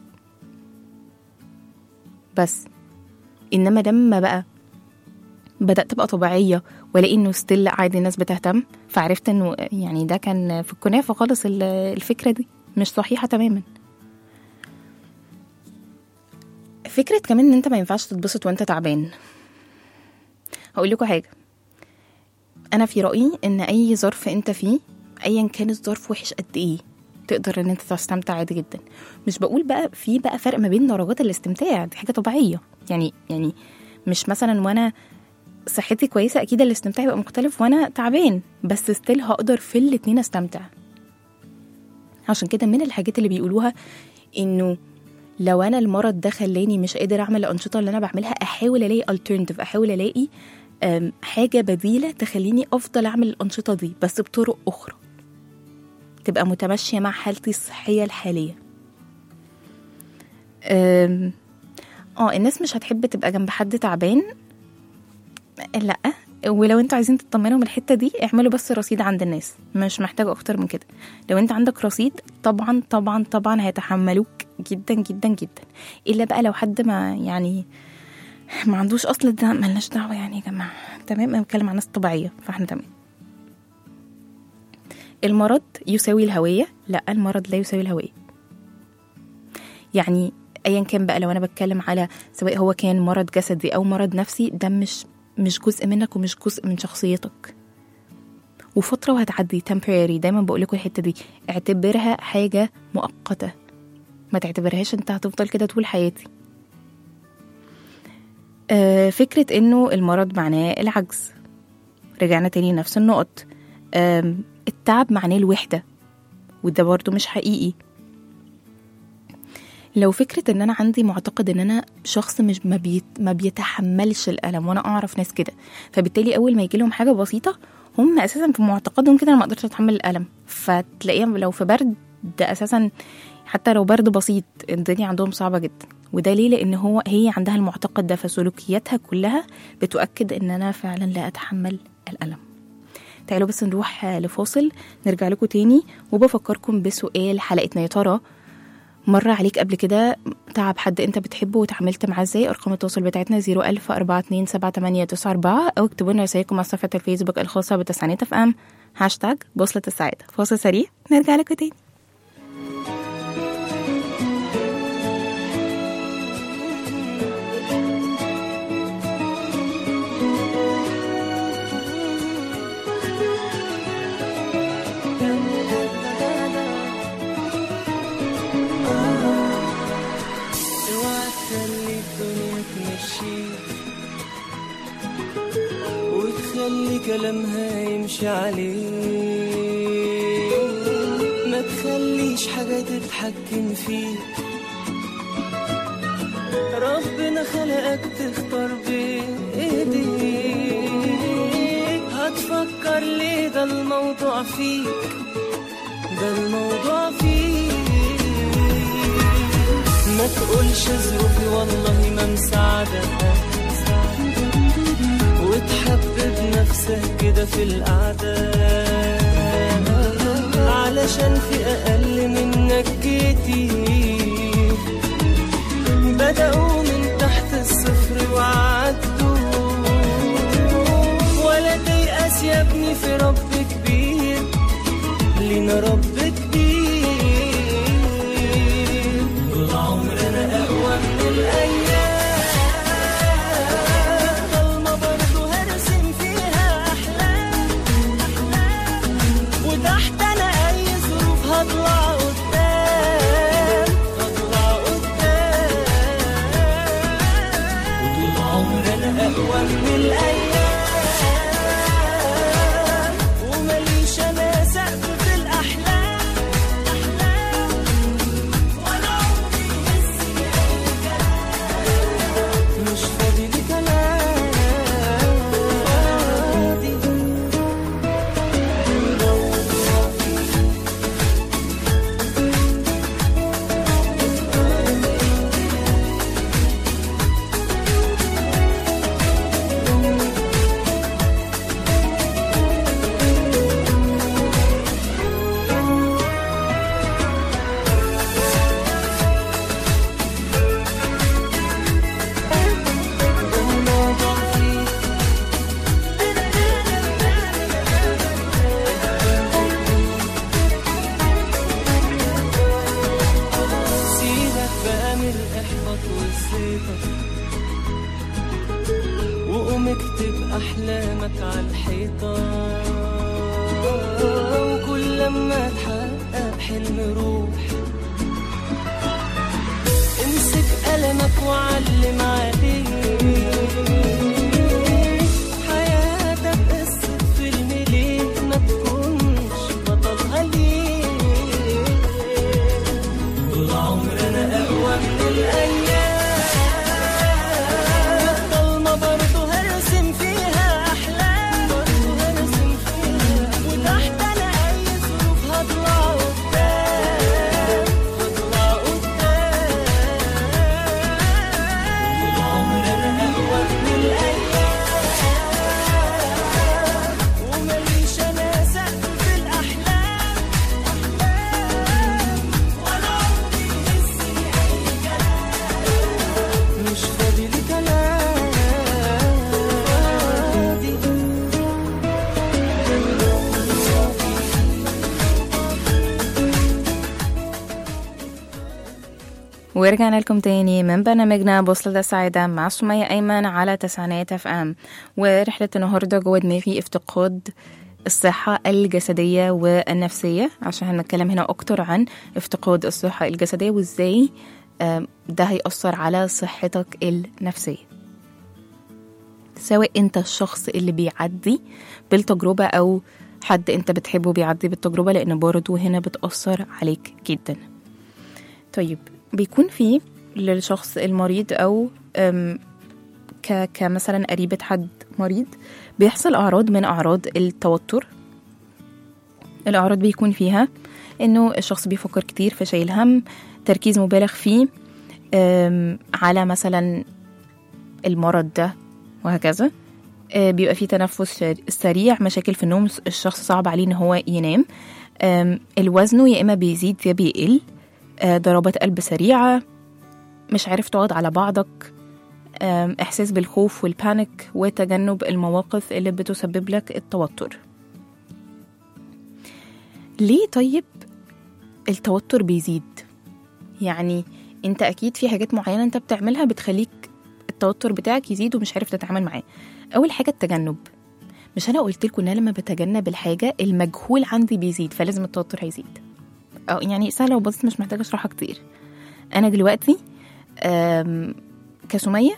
بس انما لما بقى بدات ابقى طبيعيه والاقي انه ستيل عادي الناس بتهتم فعرفت انه يعني ده كان في الكنافه خالص ال- الفكره دي مش صحيحه تماما فكره كمان ان انت ما ينفعش تتبسط وانت تعبان هقول لكم حاجه انا في رايي ان اي ظرف انت فيه ايا كان الظرف وحش قد ايه تقدر ان انت تستمتع عادي جدا مش بقول بقى في بقى فرق ما بين درجات الاستمتاع دي حاجه طبيعيه يعني يعني مش مثلا وانا صحتي كويسه اكيد الاستمتاع يبقى مختلف وانا تعبان بس ستيل هقدر في الاتنين استمتع عشان كده من الحاجات اللي بيقولوها انه لو انا المرض ده خلاني مش قادر اعمل الانشطه اللي انا بعملها احاول الاقي alternative احاول الاقي أم، حاجه بديله تخليني افضل اعمل الانشطه دي بس بطرق اخرى تبقى متماشيه مع حالتي الصحيه الحاليه أم، اه الناس مش هتحب تبقى جنب حد تعبان لا ولو انتوا عايزين تطمنوا من الحته دي اعملوا بس رصيد عند الناس مش محتاجه اكتر من كده لو انت عندك رصيد طبعا طبعا طبعا هيتحملوك جدا جدا جدا الا بقى لو حد ما يعني ما عندوش اصل ده ملناش دعوه يعني يا جماعه تمام انا بتكلم عن ناس طبيعيه فاحنا تمام المرض يساوي الهويه لا المرض لا يساوي الهويه يعني ايا كان بقى لو انا بتكلم على سواء هو كان مرض جسدي او مرض نفسي ده مش مش جزء منك ومش جزء من شخصيتك وفترة وهتعدي temporary دايما بقول لكم الحتة دي اعتبرها حاجة مؤقتة ما تعتبرهاش انت هتفضل كده طول حياتي آه فكرة انه المرض معناه العجز رجعنا تاني لنفس النقط آم، التعب معناه الوحدة وده برضو مش حقيقي لو فكرة ان انا عندي معتقد ان انا شخص مش ما, بيت ما بيتحملش الالم وانا اعرف ناس كده فبالتالي اول ما يجي لهم حاجة بسيطة هم اساسا في معتقدهم كده انا ما اقدرش اتحمل الالم فتلاقيهم لو في برد ده اساسا حتى لو برد بسيط الدنيا عندهم صعبة جدا وده ليه لان هو هي عندها المعتقد ده فسلوكياتها كلها بتؤكد ان انا فعلا لا اتحمل الالم تعالوا بس نروح لفاصل نرجع لكم تاني وبفكركم بسؤال حلقتنا يا ترى مر عليك قبل كده تعب حد انت بتحبه وتعاملت معاه ازاي ارقام التواصل بتاعتنا 01000 427 او اكتبوا لنا رسائلكم على صفحه الفيسبوك الخاصه بتسعينات اف ام هاشتاج بوصلة السعادة فاصل سريع نرجع لكم تاني اوعى تخلي الدنيا تمشيك وتخلي كلامها يمشي عليك ما تخليش حاجة تتحكم فيك ربنا خلقك تختار بإيديك هتفكر ليه ده الموضوع فيك ده الموضوع فيك ما تقولش ظروفي والله ما مساعدة وتحبب نفسك كده في القعدة علشان في أقل منك كتير بدأوا من تحت الصفر وعدوا ولا تيأس يا ابني في رب كبير لينا رب كبير طول عمرنا أقوى من الأيام ضلمة برضه هرسم فيها أحلام وتحت أنا أي ظروف هطلع قدام هطلع قدام وطول عمرنا أقوى من الأيام ومليش أنا سقف في الأحلام ولا عمري نسي أي كلام مش فاضي لكلام فاضي الموضوع فيك سيبك بقى من الإحباط والزيطة وقوم اكتب أحلامك على الحيطة وكل لما تحقق حلم روح امسك قلمك وعلم عليه حياتك قصة فيلم ليه ما تكونش بطلها ليه ورجعنا لكم تاني من برنامجنا بوصلة السعادة مع سمية أيمن على تسعينات اف ام ورحلة النهاردة جوه دماغي افتقاد الصحة الجسدية والنفسية عشان هنتكلم هنا أكتر عن افتقاد الصحة الجسدية وإزاي آم، ده هيأثر على صحتك النفسية سواء انت الشخص اللي بيعدي بالتجربة أو حد انت بتحبه بيعدي بالتجربة لأن برضه هنا بتأثر عليك جدا طيب بيكون في للشخص المريض أو أم، ك كمثلا قريبة حد مريض بيحصل أعراض من أعراض التوتر الأعراض بيكون فيها إنه الشخص بيفكر كتير في شايل هم تركيز مبالغ فيه أم، على مثلا المرض ده وهكذا آه، بيبقى فيه تنفس سر- سريع مشاكل في النوم الشخص صعب عليه ان هو ينام آم، الوزنه يا اما بيزيد يا بيقل آه، ضربات قلب سريعة مش عارف تقعد على بعضك آم، إحساس بالخوف والبانيك وتجنب المواقف اللي بتسبب لك التوتر ليه طيب التوتر بيزيد يعني انت اكيد في حاجات معينة انت بتعملها بتخليك التوتر بتاعك يزيد ومش عارف تتعامل معاه اول حاجة التجنب مش انا قلت لكم ان انا لما بتجنب الحاجة المجهول عندي بيزيد فلازم التوتر هيزيد أو يعني سهلة وبسيطة مش محتاجة اشرحها كتير انا دلوقتي آم، كسمية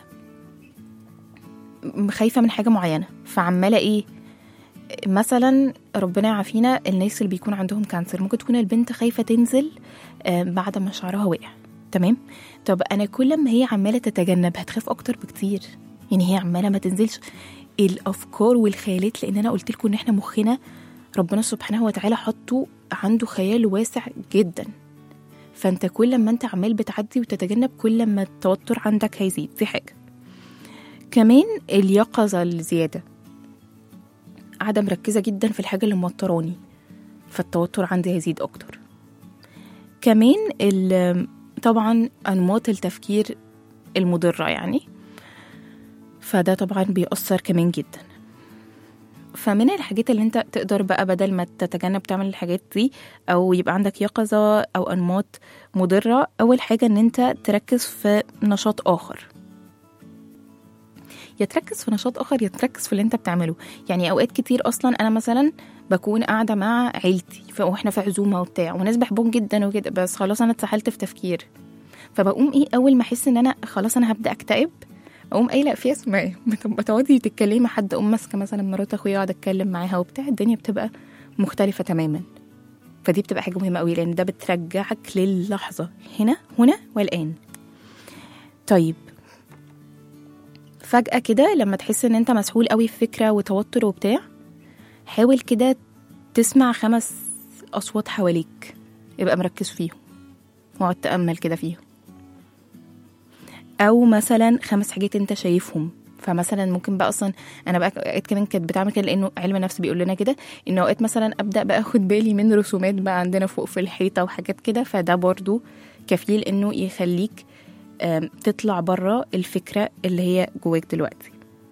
م- خايفة من حاجة معينة فعمالة ايه مثلا ربنا يعافينا الناس اللي بيكون عندهم كانسر ممكن تكون البنت خايفة تنزل آم، بعد ما شعرها وقع تمام طب انا كل ما هي عمالة تتجنب هتخاف اكتر بكتير يعني هي عمالة ما تنزلش الافكار والخيالات لان انا قلت لكم ان احنا مخنا ربنا سبحانه وتعالى حطه عنده خيال واسع جدا فانت كل ما انت عمال بتعدي وتتجنب كل ما التوتر عندك هيزيد دي حاجه كمان اليقظه الزياده قاعده مركزه جدا في الحاجه اللي موتراني فالتوتر عندي هيزيد اكتر كمان ال- طبعا انماط التفكير المضره يعني فده طبعا بيأثر كمان جدا فمن الحاجات اللي انت تقدر بقى بدل ما تتجنب تعمل الحاجات دي او يبقى عندك يقظة او انماط مضرة اول حاجة ان انت تركز في نشاط اخر يا تركز في نشاط اخر يا تركز في اللي انت بتعمله يعني اوقات كتير اصلا انا مثلا بكون قاعدة مع عيلتي ف- واحنا في عزومة وبتاع وناس بحبهم جدا وكده بس خلاص انا اتسحلت في تفكير فبقوم ايه اول ما احس ان انا خلاص انا هبدا اكتئب اقوم قايله في اسماء بتقعدي تتكلمي مع حد اقوم ماسكه مثلا مرات اخويا اقعد اتكلم معاها وبتاع الدنيا بتبقى مختلفه تماما فدي بتبقى حاجه مهمه قوي لان ده بترجعك للحظه هنا هنا والان طيب فجاه كده لما تحس ان انت مسحول قوي في فكره وتوتر وبتاع حاول كده تسمع خمس اصوات حواليك يبقى مركز فيهم واقعد تامل كده فيهم او مثلا خمس حاجات انت شايفهم فمثلا ممكن بقى اصلا انا بقى اوقات كمان كانت بتعمل كده لانه علم النفس بيقول لنا كده ان اوقات مثلا ابدا بقى اخد بالي من رسومات بقى عندنا فوق في الحيطه وحاجات كده فده برضو كفيل انه يخليك آم، تطلع بره الفكره اللي هي جواك دلوقتي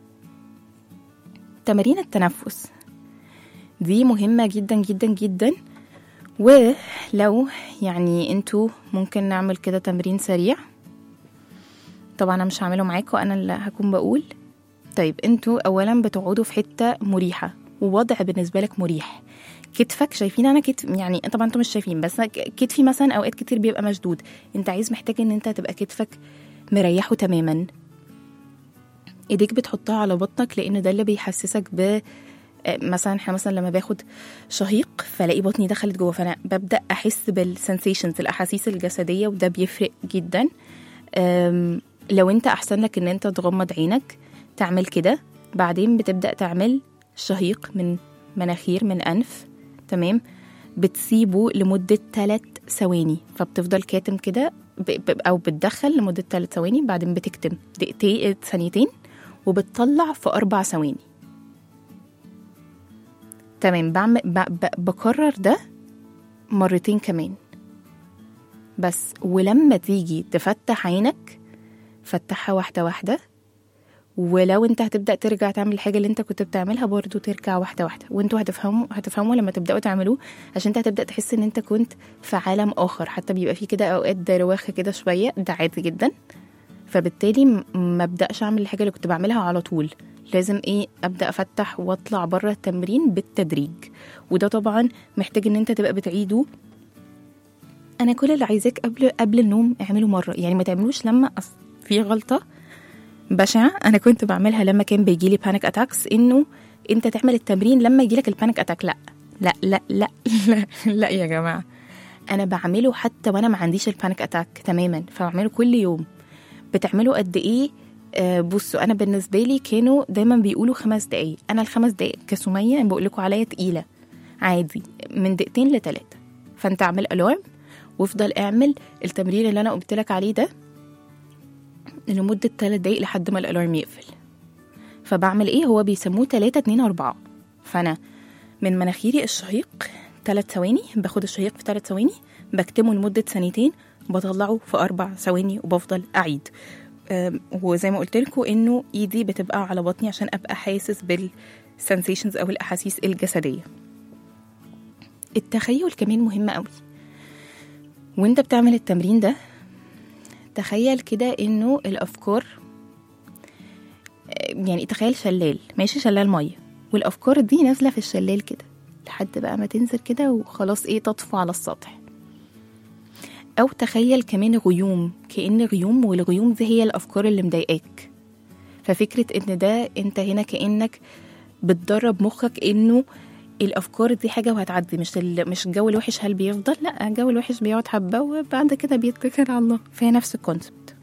تمارين التنفس دي مهمه جدا جدا جدا ولو يعني انتوا ممكن نعمل كده تمرين سريع طبعا انا مش هعمله معاكم انا اللي هكون بقول طيب انتوا اولا بتقعدوا في حته مريحه ووضع بالنسبه لك مريح كتفك شايفين انا كتف يعني طبعا انتوا مش شايفين بس أنا ك- كتفي مثلا اوقات كتير بيبقى مشدود انت عايز محتاج ان انت تبقى كتفك مريحه تماما ايديك بتحطها على بطنك لان ده اللي بيحسسك ب آه، مثلا احنا مثلا لما باخد شهيق فلاقي بطني دخلت جوه فانا ببدا احس بالسنسيشنز الاحاسيس الجسديه وده بيفرق جدا أم، لو انت احسن لك ان انت تغمض عينك تعمل كده بعدين بتبدا تعمل شهيق من مناخير من انف تمام بتسيبه لمدة 3 ثواني فبتفضل كاتم كده ب- ب- أو بتدخل لمدة 3 ثواني بعدين بتكتم دقيقتين ثانيتين وبتطلع في أربع ثواني تمام بعمل ب- ب- بكرر ده مرتين كمان بس ولما تيجي تفتح عينك فتحها واحدة واحدة ولو انت هتبدا ترجع تعمل الحاجه اللي انت كنت بتعملها برضو ترجع واحده واحده وانتوا هتفهموا هتفهموا لما تبداوا تعملوه عشان انت هتبدا تحس ان انت كنت في عالم اخر حتى بيبقى فيه كده اوقات دروخه كده شويه ده عادي جدا فبالتالي م- ما ابداش اعمل الحاجه اللي كنت بعملها على طول لازم ايه ابدا افتح واطلع بره التمرين بالتدريج وده طبعا محتاج ان انت تبقى بتعيده انا كل اللي عايزاك قبل قبل النوم اعمله مره يعني ما تعملوش لما أص- في غلطه بشعه انا كنت بعملها لما كان بيجي لي بانيك اتاكس انه انت تعمل التمرين لما يجي لك البانيك اتاك لا لا لا لا لا, لا يا جماعه انا بعمله حتى وانا ما عنديش البانيك اتاك تماما فبعمله كل يوم بتعملوا قد ايه آه بصوا انا بالنسبه لي كانوا دايما بيقولوا خمس دقايق انا الخمس دقايق كسميه بقول لكم عليا تقيله عادي من دقيقتين لتلاتة فانت اعمل الارم وافضل اعمل التمرين اللي انا قلت لك عليه ده لمدة تلات دقايق لحد ما الالارم يقفل فبعمل ايه هو بيسموه تلاتة اتنين اربعة فانا من مناخيري الشهيق تلات ثواني باخد الشهيق في تلات ثواني بكتمه لمدة ثانيتين بطلعه في أربع ثواني وبفضل أعيد أم، وزي ما قلت لكم إنه إيدي بتبقى على بطني عشان أبقى حاسس بالسنسيشنز أو الأحاسيس الجسدية التخيل كمان مهم قوي وانت بتعمل التمرين ده تخيل كده انه الافكار يعني تخيل شلال ماشي شلال ميه والافكار دي نازله في الشلال كده لحد بقى ما تنزل كده وخلاص ايه تطفو على السطح او تخيل كمان غيوم كأن غيوم والغيوم دي هي الافكار اللي مضايقاك ففكرة ان ده انت هنا كأنك بتدرب مخك انه الافكار دي حاجه وهتعدي مش ال... مش الجو الوحش هل بيفضل لا الجو الوحش بيقعد حبه وبعد كده بيتكل على الله فهي نفس الكونسبت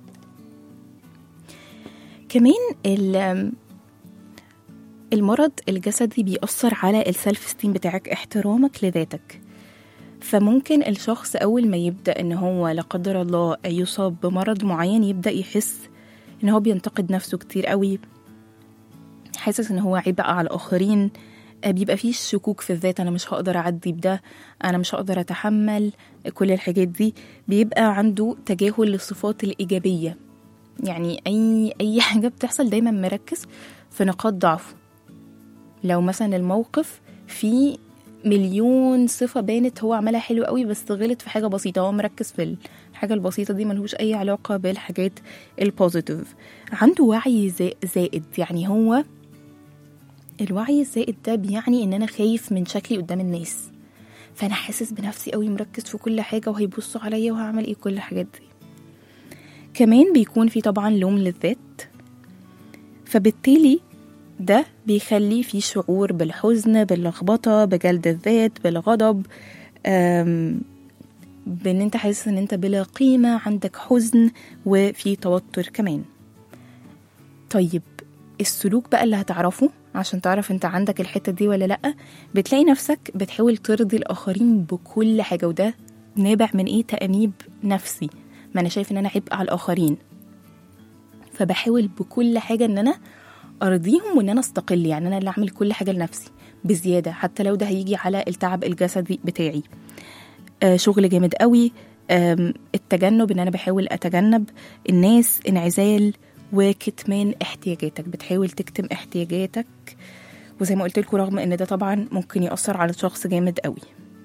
كمان ال... المرض الجسدي بيأثر على السلف ستيم بتاعك احترامك لذاتك فممكن الشخص أول ما يبدأ إن هو لا قدر الله يصاب بمرض معين يبدأ يحس إن هو بينتقد نفسه كتير قوي حاسس إن هو عبء على الآخرين آه، بيبقى فيه شكوك في الذات أنا مش هقدر أعدي بده أنا مش هقدر أتحمل كل الحاجات دي بيبقى عنده تجاهل للصفات الإيجابية يعني أي أي حاجة بتحصل دايما مركز في نقاط ضعفه لو مثلا الموقف فيه مليون صفة بانت هو عملها حلو قوي بس غلط في حاجة بسيطة هو مركز في الحاجة البسيطة دي ملهوش أي علاقة بالحاجات البوزيتيف عنده وعي زا- زائد يعني هو الوعي الزائد ده بيعني ان انا خايف من شكلي قدام الناس فانا حاسس بنفسي قوي مركز في كل حاجه وهيبصوا عليا وهعمل ايه كل الحاجات دي كمان بيكون في طبعا لوم للذات فبالتالي ده بيخلي في شعور بالحزن باللخبطه بجلد الذات بالغضب أم، بان انت حاسس ان انت بلا قيمه عندك حزن وفي توتر كمان طيب السلوك بقى اللي هتعرفه عشان تعرف انت عندك الحتة دي ولا لأ بتلاقي نفسك بتحاول ترضي الآخرين بكل حاجة وده نابع من ايه تأنيب نفسي ما أنا شايف ان أنا عبء على الآخرين فبحاول بكل حاجة ان أنا أرضيهم وان أنا أستقل يعني أنا اللي أعمل كل حاجة لنفسي بزيادة حتى لو ده هيجي على التعب الجسدي بتاعي آه شغل جامد قوي آم، التجنب ان انا بحاول اتجنب الناس انعزال وكتمان احتياجاتك بتحاول تكتم احتياجاتك وزي ما قلت لكم رغم ان ده طبعا ممكن يأثر على الشخص جامد قوي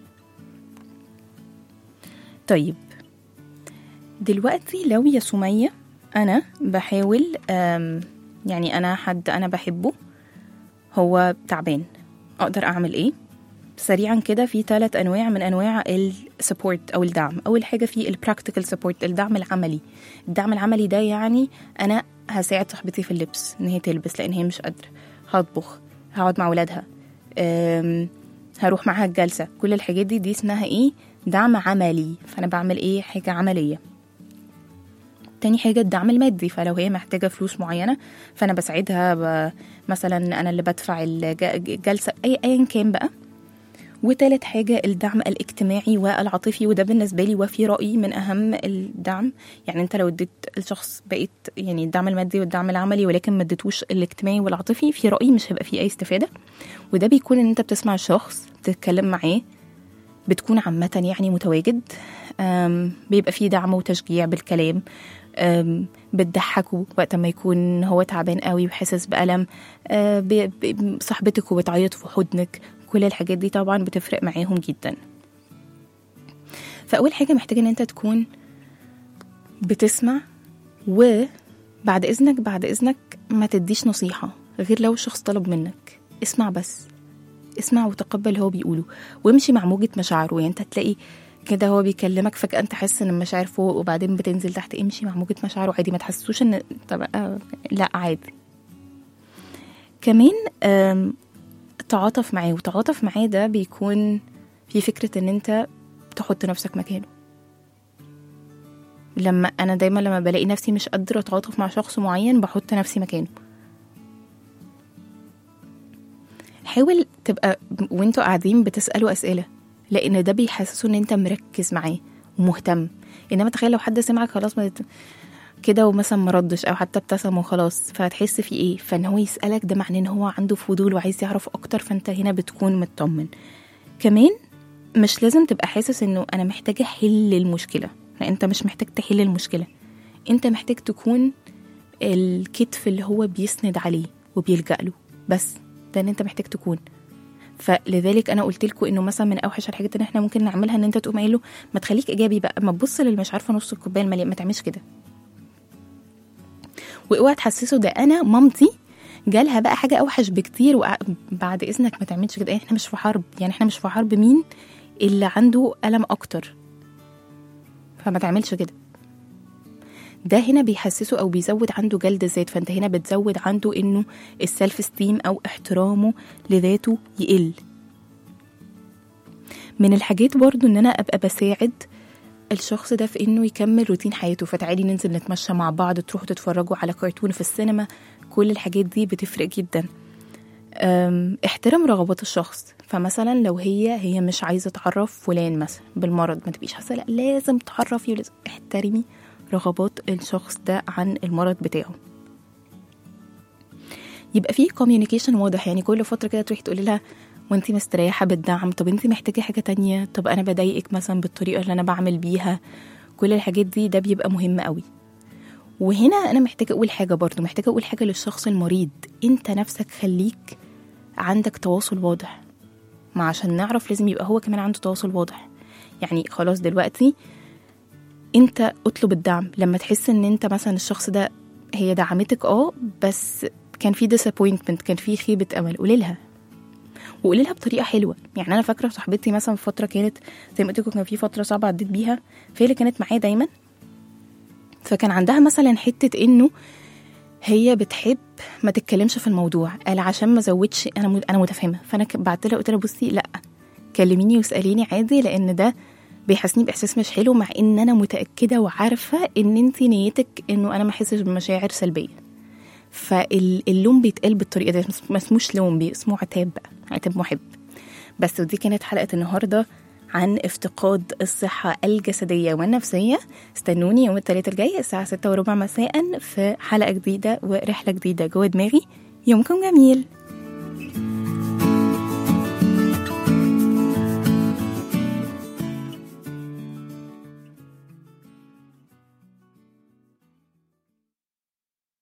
طيب دلوقتي لو يا سمية انا بحاول آم، يعني انا حد انا بحبه هو تعبان اقدر اعمل ايه سريعا كده في ثلاث انواع من انواع السبورت او الدعم اول حاجه في البراكتيكال سبورت الدعم العملي الدعم العملي ده يعني انا هساعد صاحبتي في اللبس ان هي تلبس لان هي مش قادره هطبخ هقعد مع ولادها أم، هروح معاها الجلسه كل الحاجات دي دي اسمها ايه دعم عملي فانا بعمل ايه حاجه عمليه تاني حاجة الدعم المادي فلو هي محتاجة فلوس معينة فأنا بساعدها ب... مثلا أنا اللي بدفع الج- الجلسة أي أيا كان بقى وتالت حاجة الدعم الاجتماعي والعاطفي وده بالنسبة لي وفي رأيي من أهم الدعم يعني أنت لو اديت الشخص بقيت يعني الدعم المادي والدعم العملي ولكن ما اديتوش الاجتماعي والعاطفي في رأيي مش هيبقى فيه أي استفادة وده بيكون إن أنت بتسمع الشخص بتتكلم معاه بتكون عامة يعني متواجد أم، بيبقى فيه دعم وتشجيع بالكلام أم، بتضحكه وقت ما يكون هو تعبان قوي وحاسس بألم أه، ب- ب- صاحبتك وبتعيط في حضنك كل الحاجات دي طبعا بتفرق معاهم جدا فأول حاجة محتاجة إن أنت تكون بتسمع وبعد إذنك بعد إذنك ما تديش نصيحة غير لو الشخص طلب منك اسمع بس اسمع وتقبل اللي هو بيقوله وامشي مع موجة مشاعره يعني انت تلاقي كده هو بيكلمك فجأة انت حاسس ان المشاعر فوق وبعدين بتنزل تحت امشي مع موجة مشاعره عادي ما تحسسوش ان طب آه، لا عادي كمان آم، تعاطف معاه وتعاطف معاه ده بيكون في فكرة ان انت تحط نفسك مكانه لما انا دايما لما بلاقي نفسي مش قادرة اتعاطف مع شخص معين بحط نفسي مكانه حاول تبقى وانتوا قاعدين بتسألوا أسئلة لأن ده بيحسسوا إن أنت مركز معاه ومهتم إنما تخيل لو حد سمعك خلاص ما تت- كده ومثلا مردش أو حتى ابتسم وخلاص فهتحس في إيه فإن هو يسألك ده معناه إن هو عنده فضول وعايز يعرف أكتر فأنت هنا بتكون مطمن كمان مش لازم تبقى حاسس إنه أنا محتاجة أحل المشكلة لا أنت مش محتاج تحل المشكلة أنت محتاج تكون الكتف اللي هو بيسند عليه وبيلجأ له بس ده اللي انت محتاج تكون فلذلك انا قلت لكم انه مثلا من اوحش الحاجات اللي احنا ممكن نعملها ان انت تقوم قايل له ما تخليك ايجابي بقى ما تبص للي مش عارفه نص الكوبايه المليان ما تعملش كده واوعى تحسسه ده انا مامتي جالها بقى حاجه اوحش بكتير وبعد اذنك ما تعملش كده احنا مش في حرب يعني احنا مش في حرب مين اللي عنده الم اكتر فما تعملش كده ده هنا بيحسسه او بيزود عنده جلد ذات فانت هنا بتزود عنده انه السلف ستيم او احترامه لذاته يقل من الحاجات برضو ان انا ابقى بساعد الشخص ده في انه يكمل روتين حياته فتعالي ننزل نتمشى مع بعض تروحوا تتفرجوا على كرتون في السينما كل الحاجات دي بتفرق جدا أم، احترم رغبات الشخص فمثلا لو هي هي مش عايزه تعرف فلان مثلا بالمرض ما تبقيش حاسه لا لازم تعرفي ولازم احترمي رغبات الشخص ده عن المرض بتاعه يبقى في كوميونيكيشن واضح يعني كل فتره كده تروحي تقولي لها وانت مستريحه بالدعم طب انت محتاجه حاجه تانية طب انا بضايقك مثلا بالطريقه اللي انا بعمل بيها كل الحاجات دي ده بيبقى مهم قوي وهنا انا محتاجه اقول حاجه برضو محتاجه اقول حاجه للشخص المريض انت نفسك خليك عندك تواصل واضح ما عشان نعرف لازم يبقى هو كمان عنده تواصل واضح يعني خلاص دلوقتي انت اطلب الدعم لما تحس ان انت مثلا الشخص ده هي دعمتك اه بس كان في disappointment كان في خيبة امل قولي لها وقولي لها بطريقه حلوه يعني انا فاكره صاحبتي مثلا في فتره كانت زي ما قلت لكم كان في فتره صعبه عديت بيها فهي اللي كانت معايا دايما فكان عندها مثلا حته انه هي بتحب ما تتكلمش في الموضوع قال عشان ما زودش انا م- انا متفهمه فانا ك- بعت لها قلت لها بصي لا كلميني واساليني عادي لان ده بيحسسني باحساس مش حلو مع ان انا متاكده وعارفه ان انت نيتك انه انا ما احسش بمشاعر سلبيه فاللوم بيتقال بالطريقه دي ما اسموش لوم بي- اسمه عتاب بقى عتاب محب بس ودي كانت حلقه النهارده عن افتقاد الصحة الجسدية والنفسية استنوني يوم الثلاثاء الجاي الساعة ستة وربع مساء في حلقة جديدة ورحلة جديدة جوه دماغي يومكم جميل